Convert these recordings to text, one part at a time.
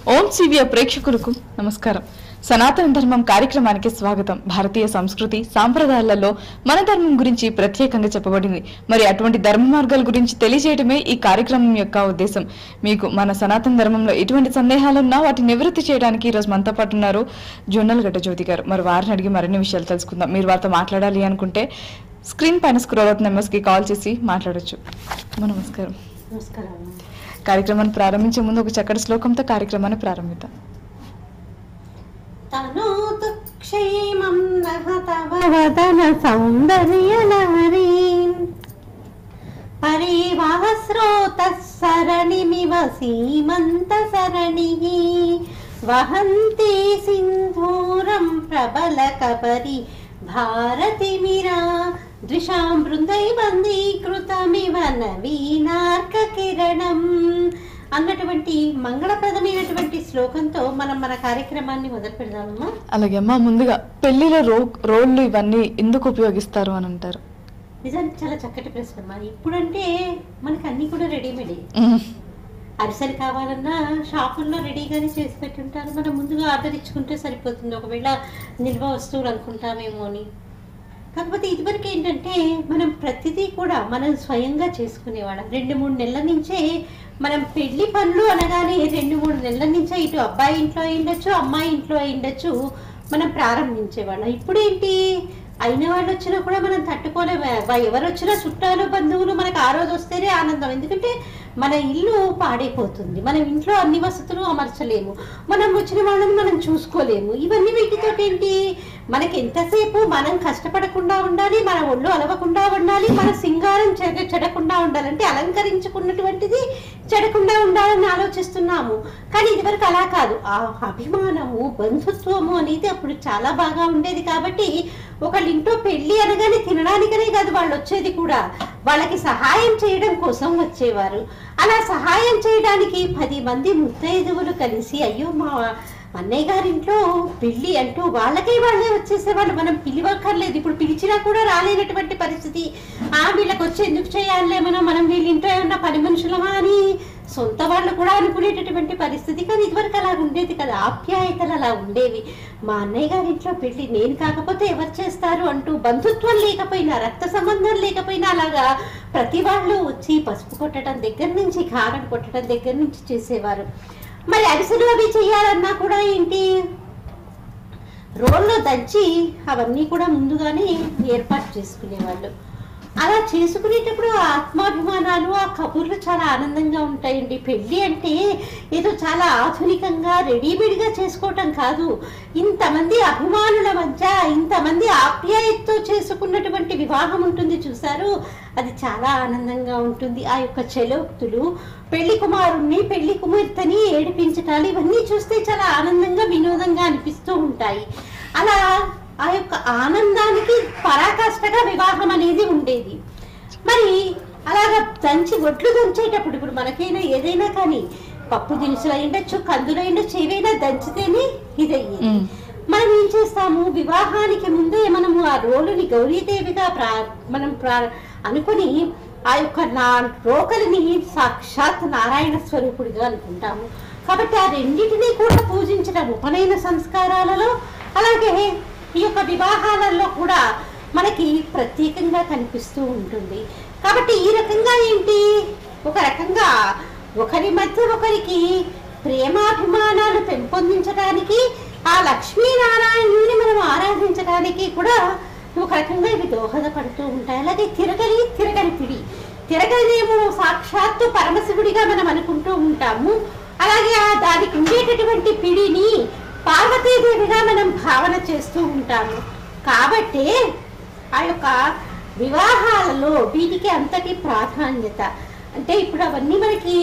ఓం సివియ ప్రేక్షకులకు నమస్కారం సనాతన ధర్మం కార్యక్రమానికి స్వాగతం భారతీయ సంస్కృతి సాంప్రదాయాలలో మన ధర్మం గురించి ప్రత్యేకంగా చెప్పబడింది మరి అటువంటి ధర్మ మార్గాల గురించి తెలియజేయడమే ఈ కార్యక్రమం యొక్క ఉద్దేశం మీకు మన సనాతన ధర్మంలో ఎటువంటి సందేహాలున్నా వాటిని నివృత్తి చేయడానికి ఈ రోజు మనతో పాటు ఉన్నారు జొన్నలగడ్డ జ్యోతి గారు మరి వారిని అడిగి మరిన్ని విషయాలు తెలుసుకుందాం మీరు వారితో మాట్లాడాలి అనుకుంటే స్క్రీన్ పైన స్క్రోల్ అవుతున్న నెంబర్స్ కి కాల్ చేసి మాట్లాడొచ్చు అమ్మ, నమస్కారం నమస్కారం కార్యక్రమాన్ని ప్రారంభించే ముందు ఒక చక్కటి శ్లోకంతో కార్యక్రమాన్ని ప్రారంభిద్దాం తనోతు క్షేమం నహ తవ వదన సౌందర్యలహరీ పరివాహ స్రోత సరణిమివ సీమంత సరణి వహంతి సింధూరం ప్రబల కబరి భారతిమిరా ద్విషాం బృందై బందీకృతమివ నవీనార్క కిరణం అన్నటువంటి మంగళప్రదమైనటువంటి శ్లోకంతో మనం మన కార్యక్రమాన్ని మొదలు పెడదామమ్మా అలాగే అమ్మా ముందుగా పెళ్లిలో రో రోళ్ళు ఇవన్నీ ఎందుకు ఉపయోగిస్తారు అని అంటారు నిజానికి చాలా చక్కటి ప్రశ్న అమ్మా ఇప్పుడంటే మనకి అన్ని కూడా రెడీమేడే ఉమ్, అరిసెలు కావాలన్నా షాపుల్లో రెడీగానే చేసి పెట్టుంటారు మనం ముందుగా ఆర్డర్ ఇచ్చుకుంటే సరిపోతుంది ఒకవేళ నిల్వ వస్తువులు అనుకుంటామేమో అని కాకపోతే ఇదివరకు ఏంటంటే మనం ప్రతిదీ కూడా మనం స్వయంగా చేసుకునేవాళ్ళం రెండు మూడు నెలల నుంచే మనం పెళ్లి పనులు అనగానే రెండు మూడు నెలల నుంచే ఇటు అబ్బాయి ఇంట్లో అయిండొచ్చు అమ్మాయి ఇంట్లో అయిండొచ్చు మనం ప్రారంభించేవాళ్ళం ఇప్పుడు ఏంటి అయిన వాళ్ళు వచ్చినా కూడా మనం తట్టుకోలేము వా- ఎవరు వచ్చినా చుట్టాలు బంధువులు మనకు ఆ రోజు వస్తేనే ఆనందం ఎందుకంటే మన ఇల్లు పాడైపోతుంది మనం ఇంట్లో అన్ని వసతులు అమర్చలేము మనం వచ్చిన వాళ్ళని మనం చూసుకోలేము ఇవన్నీ వీటితో ఏంటి మనకి ఎంతసేపు మనం కష్టపడకుండా ఉండాలి మన ఒళ్ళు అలవకుండా ఉండాలి మన సింగారం చెడ చెడకుండా ఉండాలంటే అలంకరించుకున్నటువంటిది చెడకుండా ఉండాలని ఆలోచిస్తున్నాము కానీ ఇదివరకు అలా కాదు ఆ అభిమానము బంధుత్వము అనేది అప్పుడు చాలా బాగా ఉండేది కాబట్టి ఒకళ్ళ ఇంట్లో పెళ్లి అనగానే తినడానికనే కాదు వాళ్ళు వచ్చేది కూడా వాళ్ళకి సహాయం చేయడం కోసం వచ్చేవారు అలా సహాయం చేయడానికి పది మంది ముత్తైదువులు కలిసి అయ్యో మా అన్నయ్య గారింట్లో పెళ్లి అంటూ వాళ్ళకే వాళ్ళే వచ్చేసేవాళ్ళు మనం పిలివక్కర్లేదు ఇప్పుడు పిలిచినా కూడా రాలేనటువంటి పరిస్థితి ఆ వీళ్ళకి వచ్చి ఎందుకు చేయాలే మనం మనం వీళ్ళ ఇంట్లో ఏమన్నా పని మనుషులమా అని సొంత వాళ్ళు కూడా అనుకునేటటువంటి పరిస్థితి కానీ ఇదివరకు అలా ఉండేది కదా ఆప్యాయతలు అలా ఉండేవి మా అన్నయ్య గారి ఇంట్లో పెళ్లి నేను కాకపోతే ఎవరు చేస్తారు అంటూ బంధుత్వం లేకపోయినా రక్త సంబంధం లేకపోయినా అలాగా ప్రతి వాళ్ళు వచ్చి పసుపు కొట్టడం దగ్గర నుంచి కారం కొట్టడం దగ్గర నుంచి చేసేవారు మరి అరిసెలు అవి చేయాలన్నా కూడా ఏంటి రోల్లో దంచి అవన్నీ కూడా ముందుగానే ఏర్పాటు చేసుకునేవాళ్ళు అలా చేసుకునేటప్పుడు ఆ ఆత్మాభిమానాలు ఆ కబుర్లు చాలా ఆనందంగా ఉంటాయండి పెళ్ళి అంటే ఏదో చాలా ఆధునికంగా రెడీమేడ్గా చేసుకోవటం కాదు ఇంతమంది అభిమానుల మధ్య ఇంతమంది ఆప్యాయతతో చేసుకున్నటువంటి వివాహం ఉంటుంది చూసారు అది చాలా ఆనందంగా ఉంటుంది ఆ యొక్క చెలోక్తులు పెళ్లి కుమారుణ్ణి పెళ్లి కుమార్తెని ఏడిపించటాలు ఇవన్నీ చూస్తే చాలా ఆనందంగా వినోదంగా అనిపిస్తూ ఉంటాయి అలా ఆ యొక్క ఆనందానికి పరాకాష్ఠగా వివాహం అనేది ఉండేది మరి అలాగా దంచి ఒడ్లు దంచేటప్పుడు ఇప్పుడు మనకైనా ఏదైనా కానీ పప్పు దినుసులు అయిండొచ్చు కందులు అయిండొచ్చు ఏవైనా దంచితేనే ఇదయ్యేది మ్మ్. మనం ఏం చేస్తాము వివాహానికి ముందే మనము ఆ రోలుని గౌరీదేవిగా ప్రా మనం ప్రా అనుకుని ఆ యొక్క నా రోకలిని సాక్షాత్ నారాయణ స్వరూపుడిగా అనుకుంటాము కాబట్టి ఆ రెండింటినీ కూడా పూజించడం ఉపనయన సంస్కారాలలో అలాగే ఈ యొక్క వివాహాలలో కూడా మనకి ప్రత్యేకంగా కనిపిస్తూ ఉంటుంది కాబట్టి ఈ రకంగా ఏంటి ఒక రకంగా ఒకరి మధ్య ఒకరికి ప్రేమాభిమానాలు పెంపొందించడానికి ఆ లక్ష్మీనారాయణుని మనం ఆరాధించడానికి కూడా ఒక రకంగా ఇవి దోహదపడుతూ ఉంటాయి అలాగే తిరగలి తిరగని పిడి తిరగలినేమో సాక్షాత్తు పరమశివుడిగా మనం అనుకుంటూ ఉంటాము అలాగే ఆ దానికి ఉండేటటువంటి పిడిని పార్వతీదేవిగా మనం భావన చేస్తూ ఉంటాము కాబట్టే ఆ యొక్క వివాహాలలో వీటికి అంతటి ప్రాధాన్యత అంటే ఇప్పుడు అవన్నీ మనకి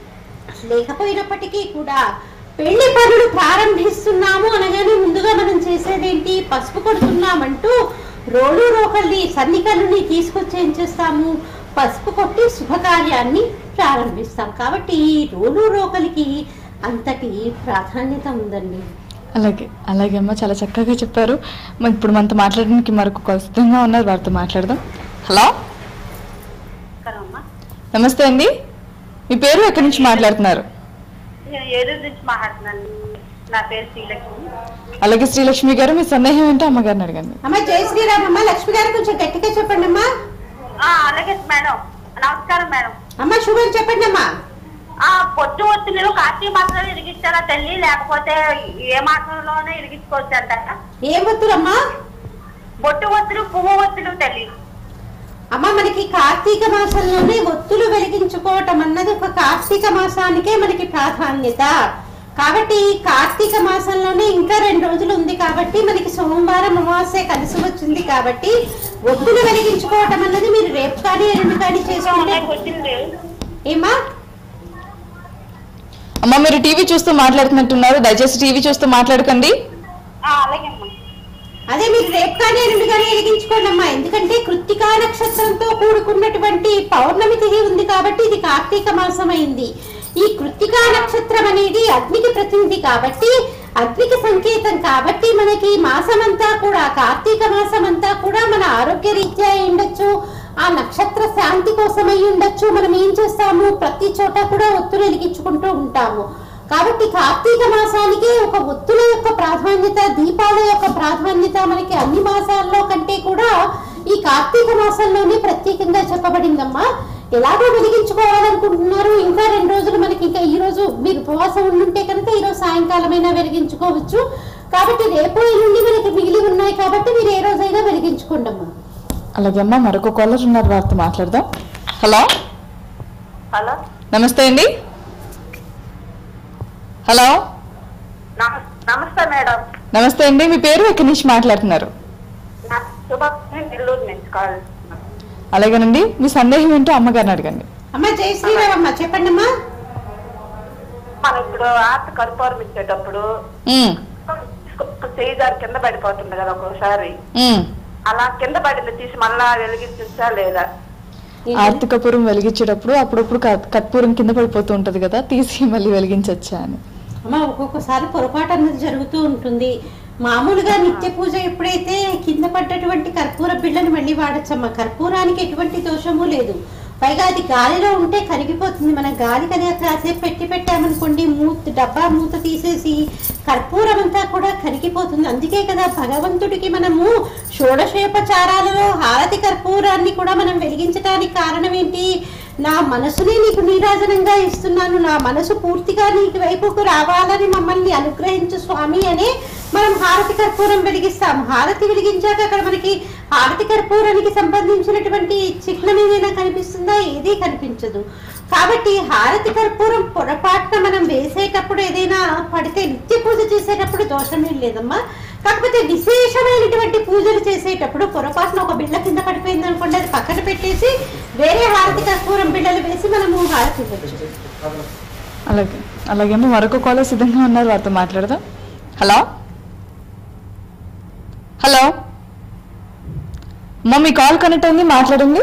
లేకపోయినప్పటికీ కూడా పెళ్లి పనులు ప్రారంభిస్తున్నాము అనగానే ముందుగా మనం చేసేదేంటి పసుపు కొడుతున్నామంటూ రోలు రోకల్ని సన్నికల్ని తీసుకొచ్చి ఏం చేస్తాము పసుపు కొట్టి శుభకార్యాన్ని ప్రారంభిస్తాం కాబట్టి ఈ రోలు రోకలికి అంతటి ప్రాధాన్యత ఉందండి అలాగే అలాగే అమ్మ చాలా చక్కగా చెప్పారు మరి ఇప్పుడు మనతో మాట్లాడడానికి మరొక సిద్ధంగా ఉన్నారు వారితో మాట్లాడదాం హలో నమస్తే అండి మీ పేరు ఎక్కడి నుంచి మాట్లాడుతున్నారు నేను ఏలూరు నుంచి మాట్లాడుతున్నాను నా పేరు శ్రీలక్ష్మి అలాగే శ్రీలక్ష్మి గారు మీ సందేహం ఏంటో అమ్మగారిని అడగండి అమ్మ జై శ్రీరామ్ అమ్మ లక్ష్మి గారు కొంచెం గట్టిగా చెప్పండి అమ్మా ఆ, అలాగే మేడం నమస్కారం మేడం అమ్మ శుభం చెప్పండి అమ్మా ఆ పొట్టు ఒత్తులు కార్తీక మాసంలో ఇరిగించారా తల్లి లేకపోతే ఏ మాసంలోనే ఇరిగించుకోవచ్చు అంటారా ఏం వద్దురమ్మా బొట్టు ఒత్తులు పువ్వు ఒత్తులు తల్లి అమ్మ మనకి కార్తీక మాసంలోనే ఒత్తులు వెలిగించుకోవటం అన్నది ఒక కార్తీక మాసానికే మనకి ప్రాధాన్యత కాబట్టి ఈ కార్తీక మాసంలోనే ఇంకా రెండు రోజులు ఉంది కాబట్టి మనకి సోమవారం అమావాస్య కలిసి వచ్చింది కాబట్టి ఒత్తులు వెలిగించుకోవటం అన్నది మీరు రేపు కానీ ఎల్లుండి కానీ చేసుకుంటే నాకు వచ్చింది ఏమా అమ్మ మీరు టీవీ చూస్తూ మాట్లాడుతున్నట్టున్నారు దయచేసి టీవీ చూస్తూ మాట్లాడకండి ఆ, అలాగే అమ్మా అదే మీరు రేపు కానీ ఎల్లుండి కానీ వెలిగించుకోండి అమ్మా ఎందుకంటే కృత్తికా నక్షత్రంతో కూడుకున్నటువంటి పౌర్ణమి తిథి ఉంది కాబట్టి ఇది కార్తీక మాసం అయింది ఈ కృత్తికా నక్షత్రం అనేది అగ్నికి ప్రతినిధి కాబట్టి అగ్నికి సంకేతం కాబట్టి మనకి మాసమంతా కూడా కార్తీక మాసం అంతా కూడా మన ఆరోగ్య రీత్యా అయి ఉండొచ్చు ఆ నక్షత్ర శాంతి కోసం అయి ఉండొచ్చు మనం ఏం చేస్తాము ప్రతి చోట కూడా ఒత్తులు వెలిగించుకుంటూ ఉంటాము కాబట్టి కార్తీక మాసానికి ఒక ఒత్తుల యొక్క ప్రాధాన్యత దీపాల యొక్క ప్రాధాన్యత మనకి అన్ని మాసాల్లో కంటే కూడా ఈ కార్తీక మాసంలోనే ప్రత్యేకంగా చెప్పబడిందమ్మా ఎలాగో వెలిగించుకోవాలనుకుంటున్నారు ఇంకా రెండు రోజులు మనకి ఇంకా ఈ రోజు మీరు ఉపవాసం ఉండుంటే కనుక ఈ రోజు సాయంకాలమైనా వెలిగించుకోవచ్చు కాబట్టి రేపు ఎల్లుండి మనకి మిగిలి ఉన్నాయి కాబట్టి మీరు ఏ రోజైనా వెలిగించుకోండి అమ్మా అలాగే అమ్మ మరొక కాలర్ ఉన్నారు వారితో మాట్లాడదాం హలో హలో నమస్తే అండి హలో నమ- నమస్తే మేడం నమస్తే అండి మీ పేరు ఎక్కడి నుంచి మాట్లాడుతున్నారు నా శుభాకాంక్షలు నెల్లూరు నుంచి కాల్ చేస్తున్నాను. అలాగేనండి మీ సందేహం ఏంటో అమ్మగారిని అడగండి అమ్మ జై శ్రీరామ్ అమ్మ చెప్పండి అమ్మా మనం ఇప్పుడు ఆర్ట్ కర్పూరం ఇచ్చేటప్పుడు ఉమ్, చేయి జారి కింద పడిపోతుంది కదా ఒక్కోసారి ఉమ్. అలా కింద పడింది తీసి మళ్ళా వెలిగించా లేదా ఆర్తికపురం వెలిగించేటప్పుడు అప్పుడప్పుడు కత్- కర్పూరం కింద పడిపోతూ ఉంటది కదా తీసి మళ్ళీ వెలిగించచ్చా అని అమ్మ ఒక్కొక్కసారి పొరపాటు అన్నది జరుగుతూ ఉంటుంది మామూలుగా నిత్య పూజ ఎప్పుడైతే కింద పడ్డటువంటి కర్పూర బిళ్ళని మళ్ళీ వాడచ్చమ్మా కర్పూరానికి ఎటువంటి దోషము లేదు పైగా అది గాలిలో ఉంటే కరిగిపోతుంది మనం గాలి కనుక కాసేపు పెట్టి పెట్టామనుకోండి మూత డబ్బా మూత తీసేసి కర్పూరం అంతా కూడా కరిగిపోతుంది అందుకే కదా భగవంతుడికి మనము షోడశోపచారాలలో హారతి కర్పూరాన్ని కూడా మనం వెలిగించడానికి కారణం ఏంటి నా మనసునే నీకు నీరాజనంగా ఇస్తున్నాను నా మనసు పూర్తిగా నీకు వైపుకు రావాలని మమ్మల్ని అనుగ్రహించు స్వామి అనే మనం హారతి కర్పూరం వెలిగిస్తాం హారతి వెలిగించాక అక్కడ మనకి హారతి కర్పూరానికి సంబంధించినటువంటి చిహ్నం ఏదైనా కనిపిస్తుందా ఏదీ కనిపించదు కాబట్టి హారతి కర్పూరం పొరపాటున మనం వేసేటప్పుడు ఏదైనా పడితే నిత్య పూజ చేసేటప్పుడు దోషమేం లేదమ్మా కాకపోతే విశేషమైనటువంటి పూజలు చేసేటప్పుడు పొరపాటున ఒక బిళ్ళ కింద పడిపోయింది అనుకోండి అది పక్కన పెట్టేసి వేరే హారతి కర్పూరం బిళ్ళలు వేసి మనము హారతి ఇవ్వచ్చు అలాగే అలాగే మరొక కాలర్ సిద్ధంగా ఉన్నారు వారితో మాట్లాడదాం హలో హలో అమ్మా మీ కాల్ కనెక్ట్ అయింది మాట్లాడండి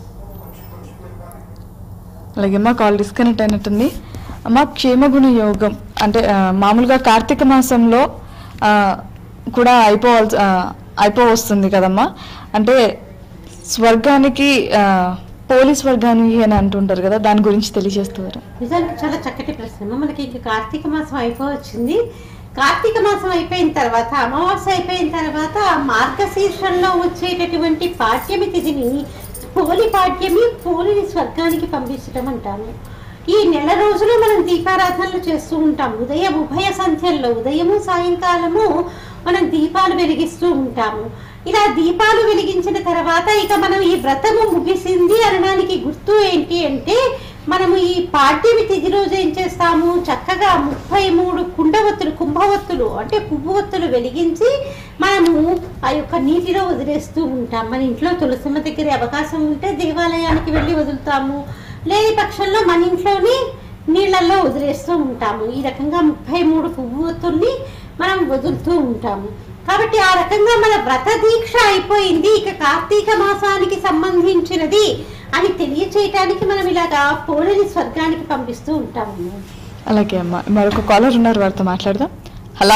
అలాగే అమ్మా కాల్ డిస్కనెక్ట్ అయినట్టుంది అమ్మ క్షేమగుణ యోగం అంటే ఆ, మామూలుగా కార్తీక మాసంలో ఆ, కూడా అయిపోవాల్సి ఆ, అయిపోవస్తుంది కదమ్మా అంటే స్వర్గానికి ఆ, పోలీస్ స్వర్గానికి అని అంటుంటారు కదా దాని గురించి తెలియజేస్తారు నిజానికి చాలా చక్కటి ప్రశ్న అమ్మ. మనకి ఇంక కార్తీక మాసం అయిపోవచ్చింది కార్తీక మాసం అయిపోయిన తర్వాత అమావాస్య అయిపోయిన తర్వాత మార్గశీర్షంలో వచ్చేటటువంటి పాఠ్యమి తిథిని పోలి పాఠ్యమి పోలిని స్వర్గానికి పంపించడం అంటాము ఈ నెల రోజులు మనం దీపారాధనలు చేస్తూ ఉంటాం ఉదయం ఉభయ సంధ్యల్లో ఉదయము సాయంకాలము మనం దీపాలు వెలిగిస్తూ ఉంటాము ఇలా దీపాలు వెలిగించిన తర్వాత ఇక మనం ఈ వ్రతము ముగిసింది అనడానికి గుర్తు ఏంటి అంటే మనము ఈ పాడ్యమి తిథి రోజు ఏం చేస్తాము చక్కగా ముప్పై మూడు కుండవత్తులు కుంభవత్తులు అంటే పువ్వు ఒత్తులు వెలిగించి మనము ఆ యొక్క నీటిలో వదిలేస్తూ ఉంటాం మన ఇంట్లో తులసమ్మ దగ్గర అవకాశం ఉంటే దేవాలయానికి వెళ్ళి వదులుతాము లేని పక్షంలో మన ఇంట్లోనే నీళ్ళల్లో వదిలేస్తూ ఉంటాము ఈ రకంగా ముప్పై మూడు పువ్వు ఒత్తుల్ని మనం వదులుతూ ఉంటాము కాబట్టి ఆ రకంగా మన వ్రత దీక్ష అయిపోయింది ఇక కార్తీక మాసానికి సంబంధించినది అని తెలియచేయటానికి మనం ఇలాగా పోలిని స్వర్గానికి పంపిస్తూ ఉంటాము అలాగే అమ్మా మరొక కాలర్ ఉన్నారు వారితో మాట్లాడదాం హలో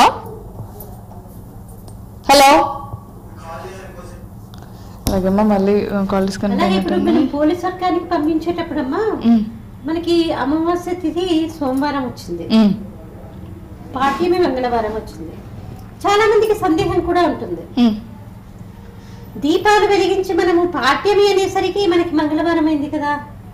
హలో అలాగే అమ్మా మళ్ళీ కాల్ డిస్కనెక్ట్ అలాగే ఇప్పుడు అయినట్టుంది మనం పోలీస్ స్వర్గానికి పంపించేటప్పుడమ్మా మనకి అమావాస్య తిథి సోమవారం వచ్చింది ఉమ్, పాఠ్యమి మంగళవారం వచ్చింది చాలా మందికి సందేహం కూడా ఉంటుంది ఉమ్, దీపాలు వెలిగించి మనము పాఠ్యమి అనేసరికి మనకి మంగళవారం అయింది కదా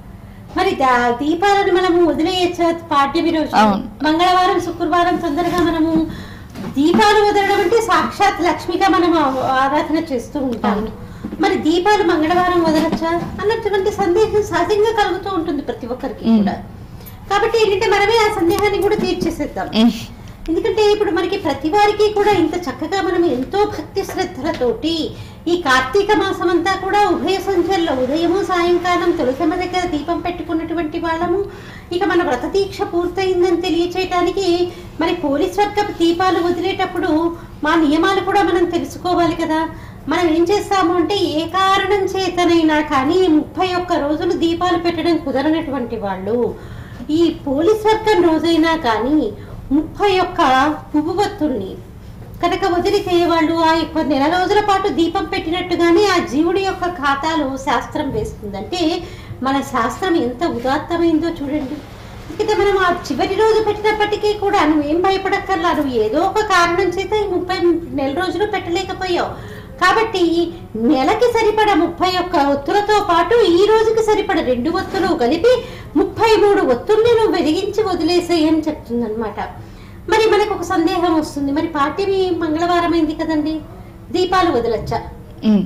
మరి దా- దీపాలను మనము వదిలేయచ్చా పాఠ్యమి రోజు అవును. మంగళవారం శుక్రవారం తొందరగా మనము దీపాలు వదలడం అంటే సాక్షాత్ లక్ష్మిగా మనం ఆ- ఆరాధన చేస్తూ ఉంటాము మరి దీపాలు మంగళవారం వదలచ్చా అన్నటువంటి సందేహం సహజంగా కలుగుతూ ఉంటుంది ప్రతి ఒక్కరికి మ్. కూడా కాబట్టి ఏంటంటే మనమే ఆ సందేహాన్ని కూడా తీర్చేసేద్దాం ఉమ్, ఎందుకంటే ఇప్పుడు మనకి ప్రతి వారికి కూడా ఇంత చక్కగా మనం ఎంతో భక్తి శ్రద్ధలతోటి ఈ కార్తీక మాసం అంతా కూడా ఉభయ సంఖ్యల్లో ఉదయము సాయంకాలం తులసమ్మ దగ్గర దీపం పెట్టుకున్నటువంటి వాళ్ళము ఇక మన వ్రత దీక్ష పూర్తయిందని తెలియచేయటానికి మరి పోలీస్ వర్గపు దీపాలు వదిలేటప్పుడు మా నియమాలు కూడా మనం తెలుసుకోవాలి కదా మనం ఏం చేస్తాము అంటే ఏ కారణం చేతనైనా కానీ ముప్పై ఒక్క రోజులు దీపాలు పెట్టడం కుదరనటువంటి వాళ్ళు ఈ పోలీస్ వర్గం రోజైనా కానీ ముప్పై ఒక్క పువ్వు వత్తుల్ని కనుక వదిలితే వాళ్ళు ఆ యొక్క నెల రోజుల పాటు దీపం పెట్టినట్టుగానే ఆ జీవుడి యొక్క ఖాతాలో శాస్త్రం వేస్తుంది అంటే మన శాస్త్రం ఎంత ఉదాత్తమైందో చూడండి ఇక మనం ఆ చివరి రోజు పెట్టినప్పటికీ కూడా నువ్వేం భయపడక్కర్లా నువ్వు ఏదో ఒక కారణం చేత ఈ ముప్పై నెల రోజులు పెట్టలేకపోయావు కాబట్టి నెలకి సరిపడ ముప్పై ఒక్క ఒత్తులతో పాటు ఈ రోజుకి సరిపడ రెండు ఒత్తులు కలిపి ముప్పై మూడు ఒత్తుల్ని నువ్వు వెలిగించి వదిలేసేయి అని చెప్తుందన్నమాట మరి మనకు ఒక సందేహం వస్తుంది మరి పార్టీ మంగళవారం అయింది కదండి దీపాలు వదలచ్చా ఉమ్,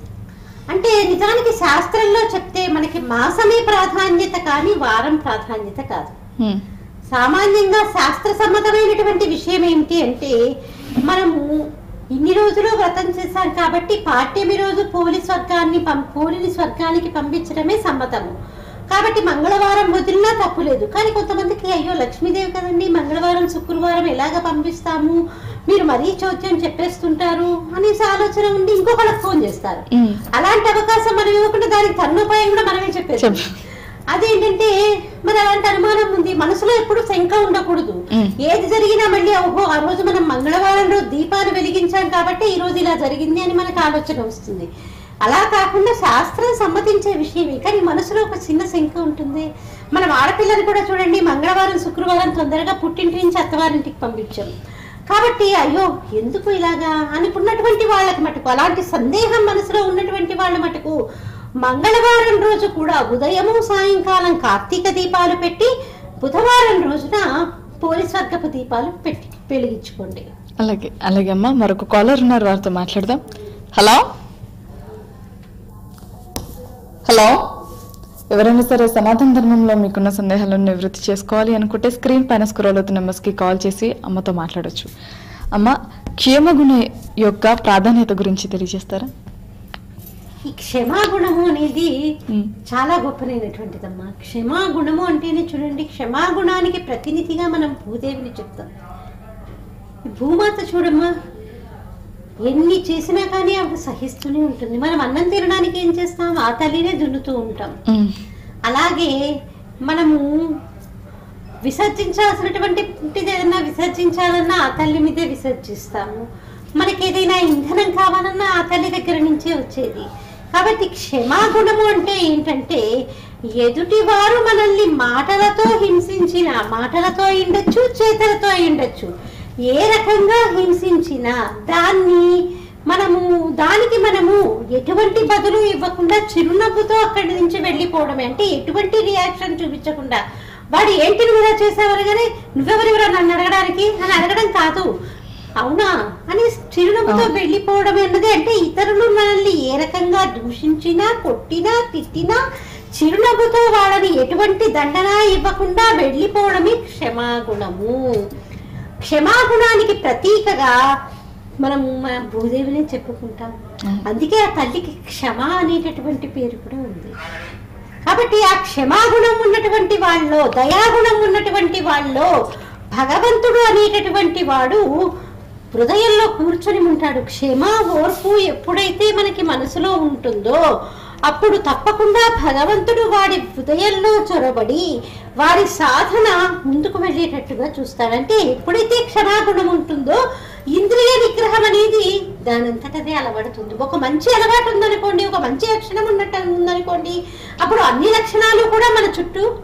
అంటే నిజానికి శాస్త్రంలో చెప్తే మనకి మాసమే ప్రాధాన్యత కానీ వారం ప్రాధాన్యత కాదు ఉమ్, సామాన్యంగా శాస్త్ర సమ్మతమైనటువంటి విషయం ఏమిటి అంటే మనము ఇన్ని రోజులు వ్రతం చేశాం కాబట్టి పాఠ్యమి రోజు పోలీస్ వర్గాన్ని పం పోలీస్ వర్గానికి పంపించడమే సమ్మతము కాబట్టి మంగళవారం వదిలినా తప్పులేదు కానీ కొంతమందికి అయ్యో లక్ష్మీదేవి కదండి మంగళవారం శుక్రవారం ఎలాగ పంపిస్తాము మీరు మరీ చోద్యం చెప్పేస్తుంటారు అనేసి ఆలోచన ఉండి ఇంకొకళ్ళకి ఫోన్ చేస్తారు ఉమ్. అలాంటి అవకాశం మనం ఇవ్వకుండా దానికి తరుణోపాయం కూడా మనమే చెప్పేస్తాం చెప్పు. అదేంటంటే మరి అలాంటి అనుమానం ఉంది మనసులో ఎప్పుడు శంక ఉండకూడదు మ్. ఏది జరిగినా మళ్ళీ ఓహో ఆ రోజు మనం మంగళవారం రోజు దీపాలు వెలిగించాం కాబట్టి ఈ రోజు ఇలా జరిగింది అని మనకు ఆలోచన వస్తుంది అలా కాకుండా శాస్త్రం సమ్మతించే విషయమే కానీ మనసులో ఒక చిన్న శంక ఉంటుంది మనం ఆడపిల్లని కూడా చూడండి మంగళవారం శుక్రవారం తొందరగా పుట్టింటి నుంచి అత్తవారింటికి పంపించాం కాబట్టి అయ్యో ఎందుకు ఇలాగా అనుకున్నటువంటి వాళ్ళకి మటుకు అలాంటి సందేహం మనసులో ఉన్నటువంటి వాళ్ళ మటుకు మంగళవారం రోజు కూడా ఉదయము సాయంకాలం కార్తీక దీపాలు పెట్టి బుధవారం రోజున పోలీస్ వర్గపు దీపాలు పెట్టి వెలిగించుకోండి అలాగే అలాగే అమ్మా మరొక కాలర్ ఉన్నారు వారితో మాట్లాడదాం హలో హలో ఎవరైనా సరే సనాతన ధర్మంలో మీకున్న సందేహాలను నివృత్తి చేసుకోవాలి అనుకుంటే స్క్రీన్ పైన స్క్రోల్ అవుతున్న నెంబర్స్కి కాల్ చేసి అమ్మతో మాట్లాడొచ్చు అమ్మ క్షేమగుణ యొక్క ప్రాధాన్యత గురించి తెలియజేస్తారా ఈ క్షమాగుణము అనేది ఉమ్, చాలా గొప్పనైనటువంటిదమ్మా క్షమాగుణము అంటేనే చూడండి క్షమాగుణానికి ప్రతినిధిగా మనం భూదేవిని చెప్తాం ఈ భూమాత చూడమ్మా ఎన్ని చేసినా కానీ ఆవిడ సహిస్తూనే ఉంటుంది మనం అన్నం తినడానికి ఏం చేస్తాం ఆ తల్లినే దున్నుతూ ఉంటాం ఉమ్, అలాగే మనము విసర్జించాల్సినటువంటి ఏదైనా విసర్జించాలన్నా ఆ తల్లి మీదే విసర్జిస్తాము మనకి ఏదైనా ఇంధనం కావాలన్నా ఆ తల్లి దగ్గర నుంచే వచ్చేది కాబట్టి క్షమాగుణము అంటే ఏంటంటే ఎదుటివారు మనల్ని మాటలతో హింసించిన మాటలతో అయిండొచ్చు చేతలతో అయిండొచ్చు ఏ రకంగా హింసించినా దాన్ని మనము దానికి మనము ఎటువంటి బదులు ఇవ్వకుండా చిరునవ్వుతో అక్కడి నుంచి వెళ్ళిపోవడమే అంటే ఎటువంటి రియాక్షన్ చూపించకుండా వాడు ఏంటి నువ్వు ఇలా చేసావు కానీ నువ్వెవరెవరో నన్ను అడగడానికి అని అడగడం కాదు అవునా అని చిరునవ్వుతో అవును. వెళ్ళిపోవడం అన్నది అంటే ఇతరులు మనల్ని ఏ రకంగా దూషించినా కొట్టినా తిట్టినా చిరునవ్వుతో వాళ్ళని ఎటువంటి దండన ఇవ్వకుండా వెళ్ళిపోవడమే క్షమాగుణము క్షమాగుణానికి ప్రతీకగా మనము మన భూదేవినే చెప్పుకుంటాం అవును. అందుకే ఆ తల్లికి క్షమ అనేటటువంటి పేరు కూడా ఉంది కాబట్టి ఆ క్షమాగుణం ఉన్నటువంటి వాళ్ళలో దయాగుణం ఉన్నటువంటి వాళ్ళలో భగవంతుడు అనేటటువంటి వాడు హృదయంలో కూర్చొని ఉంటాడు క్షమ ఓర్పు ఎప్పుడైతే మనకి మనసులో ఉంటుందో అప్పుడు తప్పకుండా భగవంతుడు వాడి హృదయంలో చొరబడి వారి సాధన ముందుకు వెళ్ళేటట్టుగా చూస్తాడు అంటే ఎప్పుడైతే క్షమాగుణం ఉంటుందో ఇంద్రియ నిగ్రహం అనేది దానంతటదే అలవడుతుంది ఒక మంచి అలవాటు ఉందనుకోండి ఒక మంచి లక్షణం ఉన్నట్టు ఉందనుకోండి అప్పుడు అన్ని లక్షణాలు కూడా మన చుట్టూ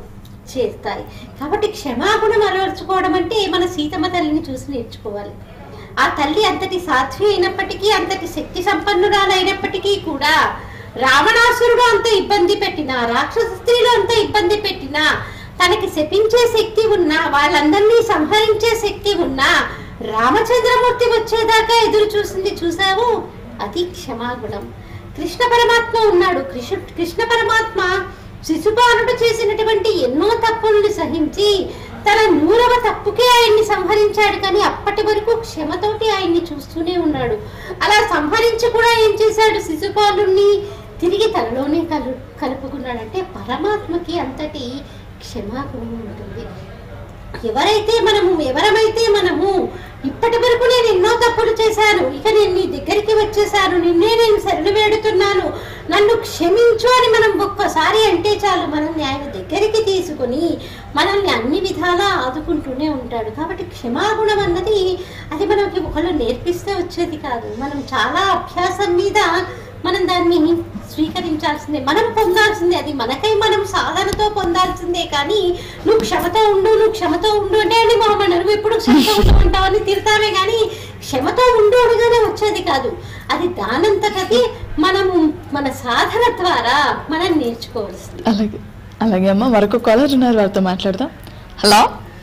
చేస్తాయి కాబట్టి క్షమాగుణం అలవర్చుకోవడం అంటే మన సీతమ్మ తల్లిని చూసి నేర్చుకోవాలి ఆ తల్లి అంతటి సాధ్వి అయినప్పటికీ అంతటి శక్తి సంపన్నురాలైనప్పటికీ కూడా రావణాసురుడు అంత ఇబ్బంది పెట్టినా రాక్షస స్త్రీలు అంత ఇబ్బంది పెట్టినా తనకి శపించే శక్తి ఉన్నా వాళ్ళందరినీ సంహరించే శక్తి ఉన్నా రామచంద్రమూర్తి వచ్చేదాకా ఎదురు చూసింది చూసావు అది క్షమాగుణం కృష్ణ పరమాత్మ ఉన్నాడు కృష్ణ కృష్ణ పరమాత్మ శిశుపాలుడు చేసినటువంటి ఎన్నో తప్పులను సహించి తన నూరవ తప్పుకే ఆయన్ని సంహరించాడు కానీ అప్పటి వరకు క్షమతోటి ఆయన్ని చూస్తూనే ఉన్నాడు అలా సంహరించి కూడా ఏం చేశాడు శిశుపాలుణ్ణి తిరిగి తనలోనే కలు కలుపుకున్నాడంటే పరమాత్మకి అంతటి క్షమాగుణం ఉంటుంది ఎవరైతే మనము ఎవరమైతే మనము ఇప్పటి వరకు నేను ఎన్నో తప్పులు చేశాను ఇక నేను నీ దగ్గరికి వచ్చేసాను నిన్నే నేను శరణు వేడుతున్నాను నన్ను క్షమించు అని మనం ఒక్కసారి అంటే చాలు మనల్ని ఆయన దగ్గరికి తీసుకొని మనల్ని అన్ని విధాలా ఆదుకుంటూనే ఉంటాడు కాబట్టి క్షమాగుణం అన్నది అది మనకి ఒకళ్ళు నేర్పిస్తే వచ్చేది కాదు మనం చాలా అభ్యాసం మీద మనం దాన్ని స్వీకరించాల్సిందే మనం పొందాల్సిందే అది మనకై మనం సాధనతో పొందాల్సిందే కానీ నువ్వు క్షమతో ఉండు నువ్వు క్షమతో ఉండు అంటే అని మామన్న నువ్వు ఎప్పుడు క్షమతో ఉండమంటావు అని తిడతామే కానీ క్షమతో ఉండు అనగానే వచ్చేది కాదు అది దానంతటది మనము మన సాధన ద్వారా మనం నేర్చుకోవాల్సింది అలాగే అలాగే అమ్మ మరొక కాలర్ ఉన్నారు వారితో మాట్లాడదాం హలో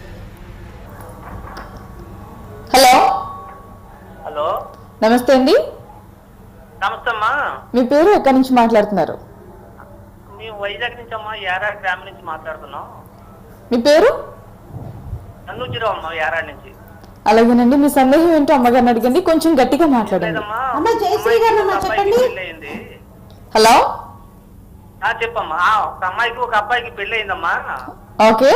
హలో హలో నమస్తే అండి నమస్తే అమ్మా మీ పేరు ఎక్కడి నుంచి మాట్లాడుతున్నారు మేము వైజాగ్ నుంచి అమ్మా యారాడ్ గ్రామం నుంచి మాట్లాడుతున్నాం మీ పేరు నన్నుచిరావు అమ్మా యారాడ్ నుంచి అలాగేనండి మీ సందేహం ఏంటో అమ్మగారిని అడగండి కొంచెం గట్టిగా మాట్లాడండి లేదమ్మా అమ్మ, జయశ్రీ గారు అమ్మా, ఒక అబ్బాయికి చెప్పండి. పెళ్లి అయింది హలో ఆ, చెప్పమ్మా ఆ, ఒక అమ్మాయికి ఒక అబ్బాయికి పెళ్లి అయిందమ్మా ఓకే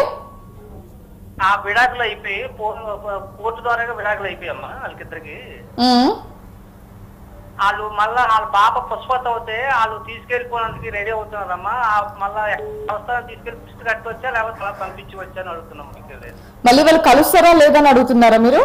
ఆ విడాకులు అయిపోయి పో- కోర్టు ద్వారా విడాకులు అయిపోయమ్మా వాళ్ళకిద్దరికి ఉమ్. వాళ్ళు మళ్ళా వాళ్ళ పాప పుష్పత అవుతే వాళ్ళు తీసుకెళ్ళిపోవడానికి రెడీ అవుతున్నారమ్మా ఆ మళ్ళా అవసరం తీసుకెళ్ళి పుస్తకం కట్టి వచ్చా లేకపోతే అలా పంపించి వచ్చా అని అడుగుతున్నాం మీకు లేదు మళ్ళీ వాళ్ళు కలుస్తారా లేదని అడుగుతున్నారా మీరు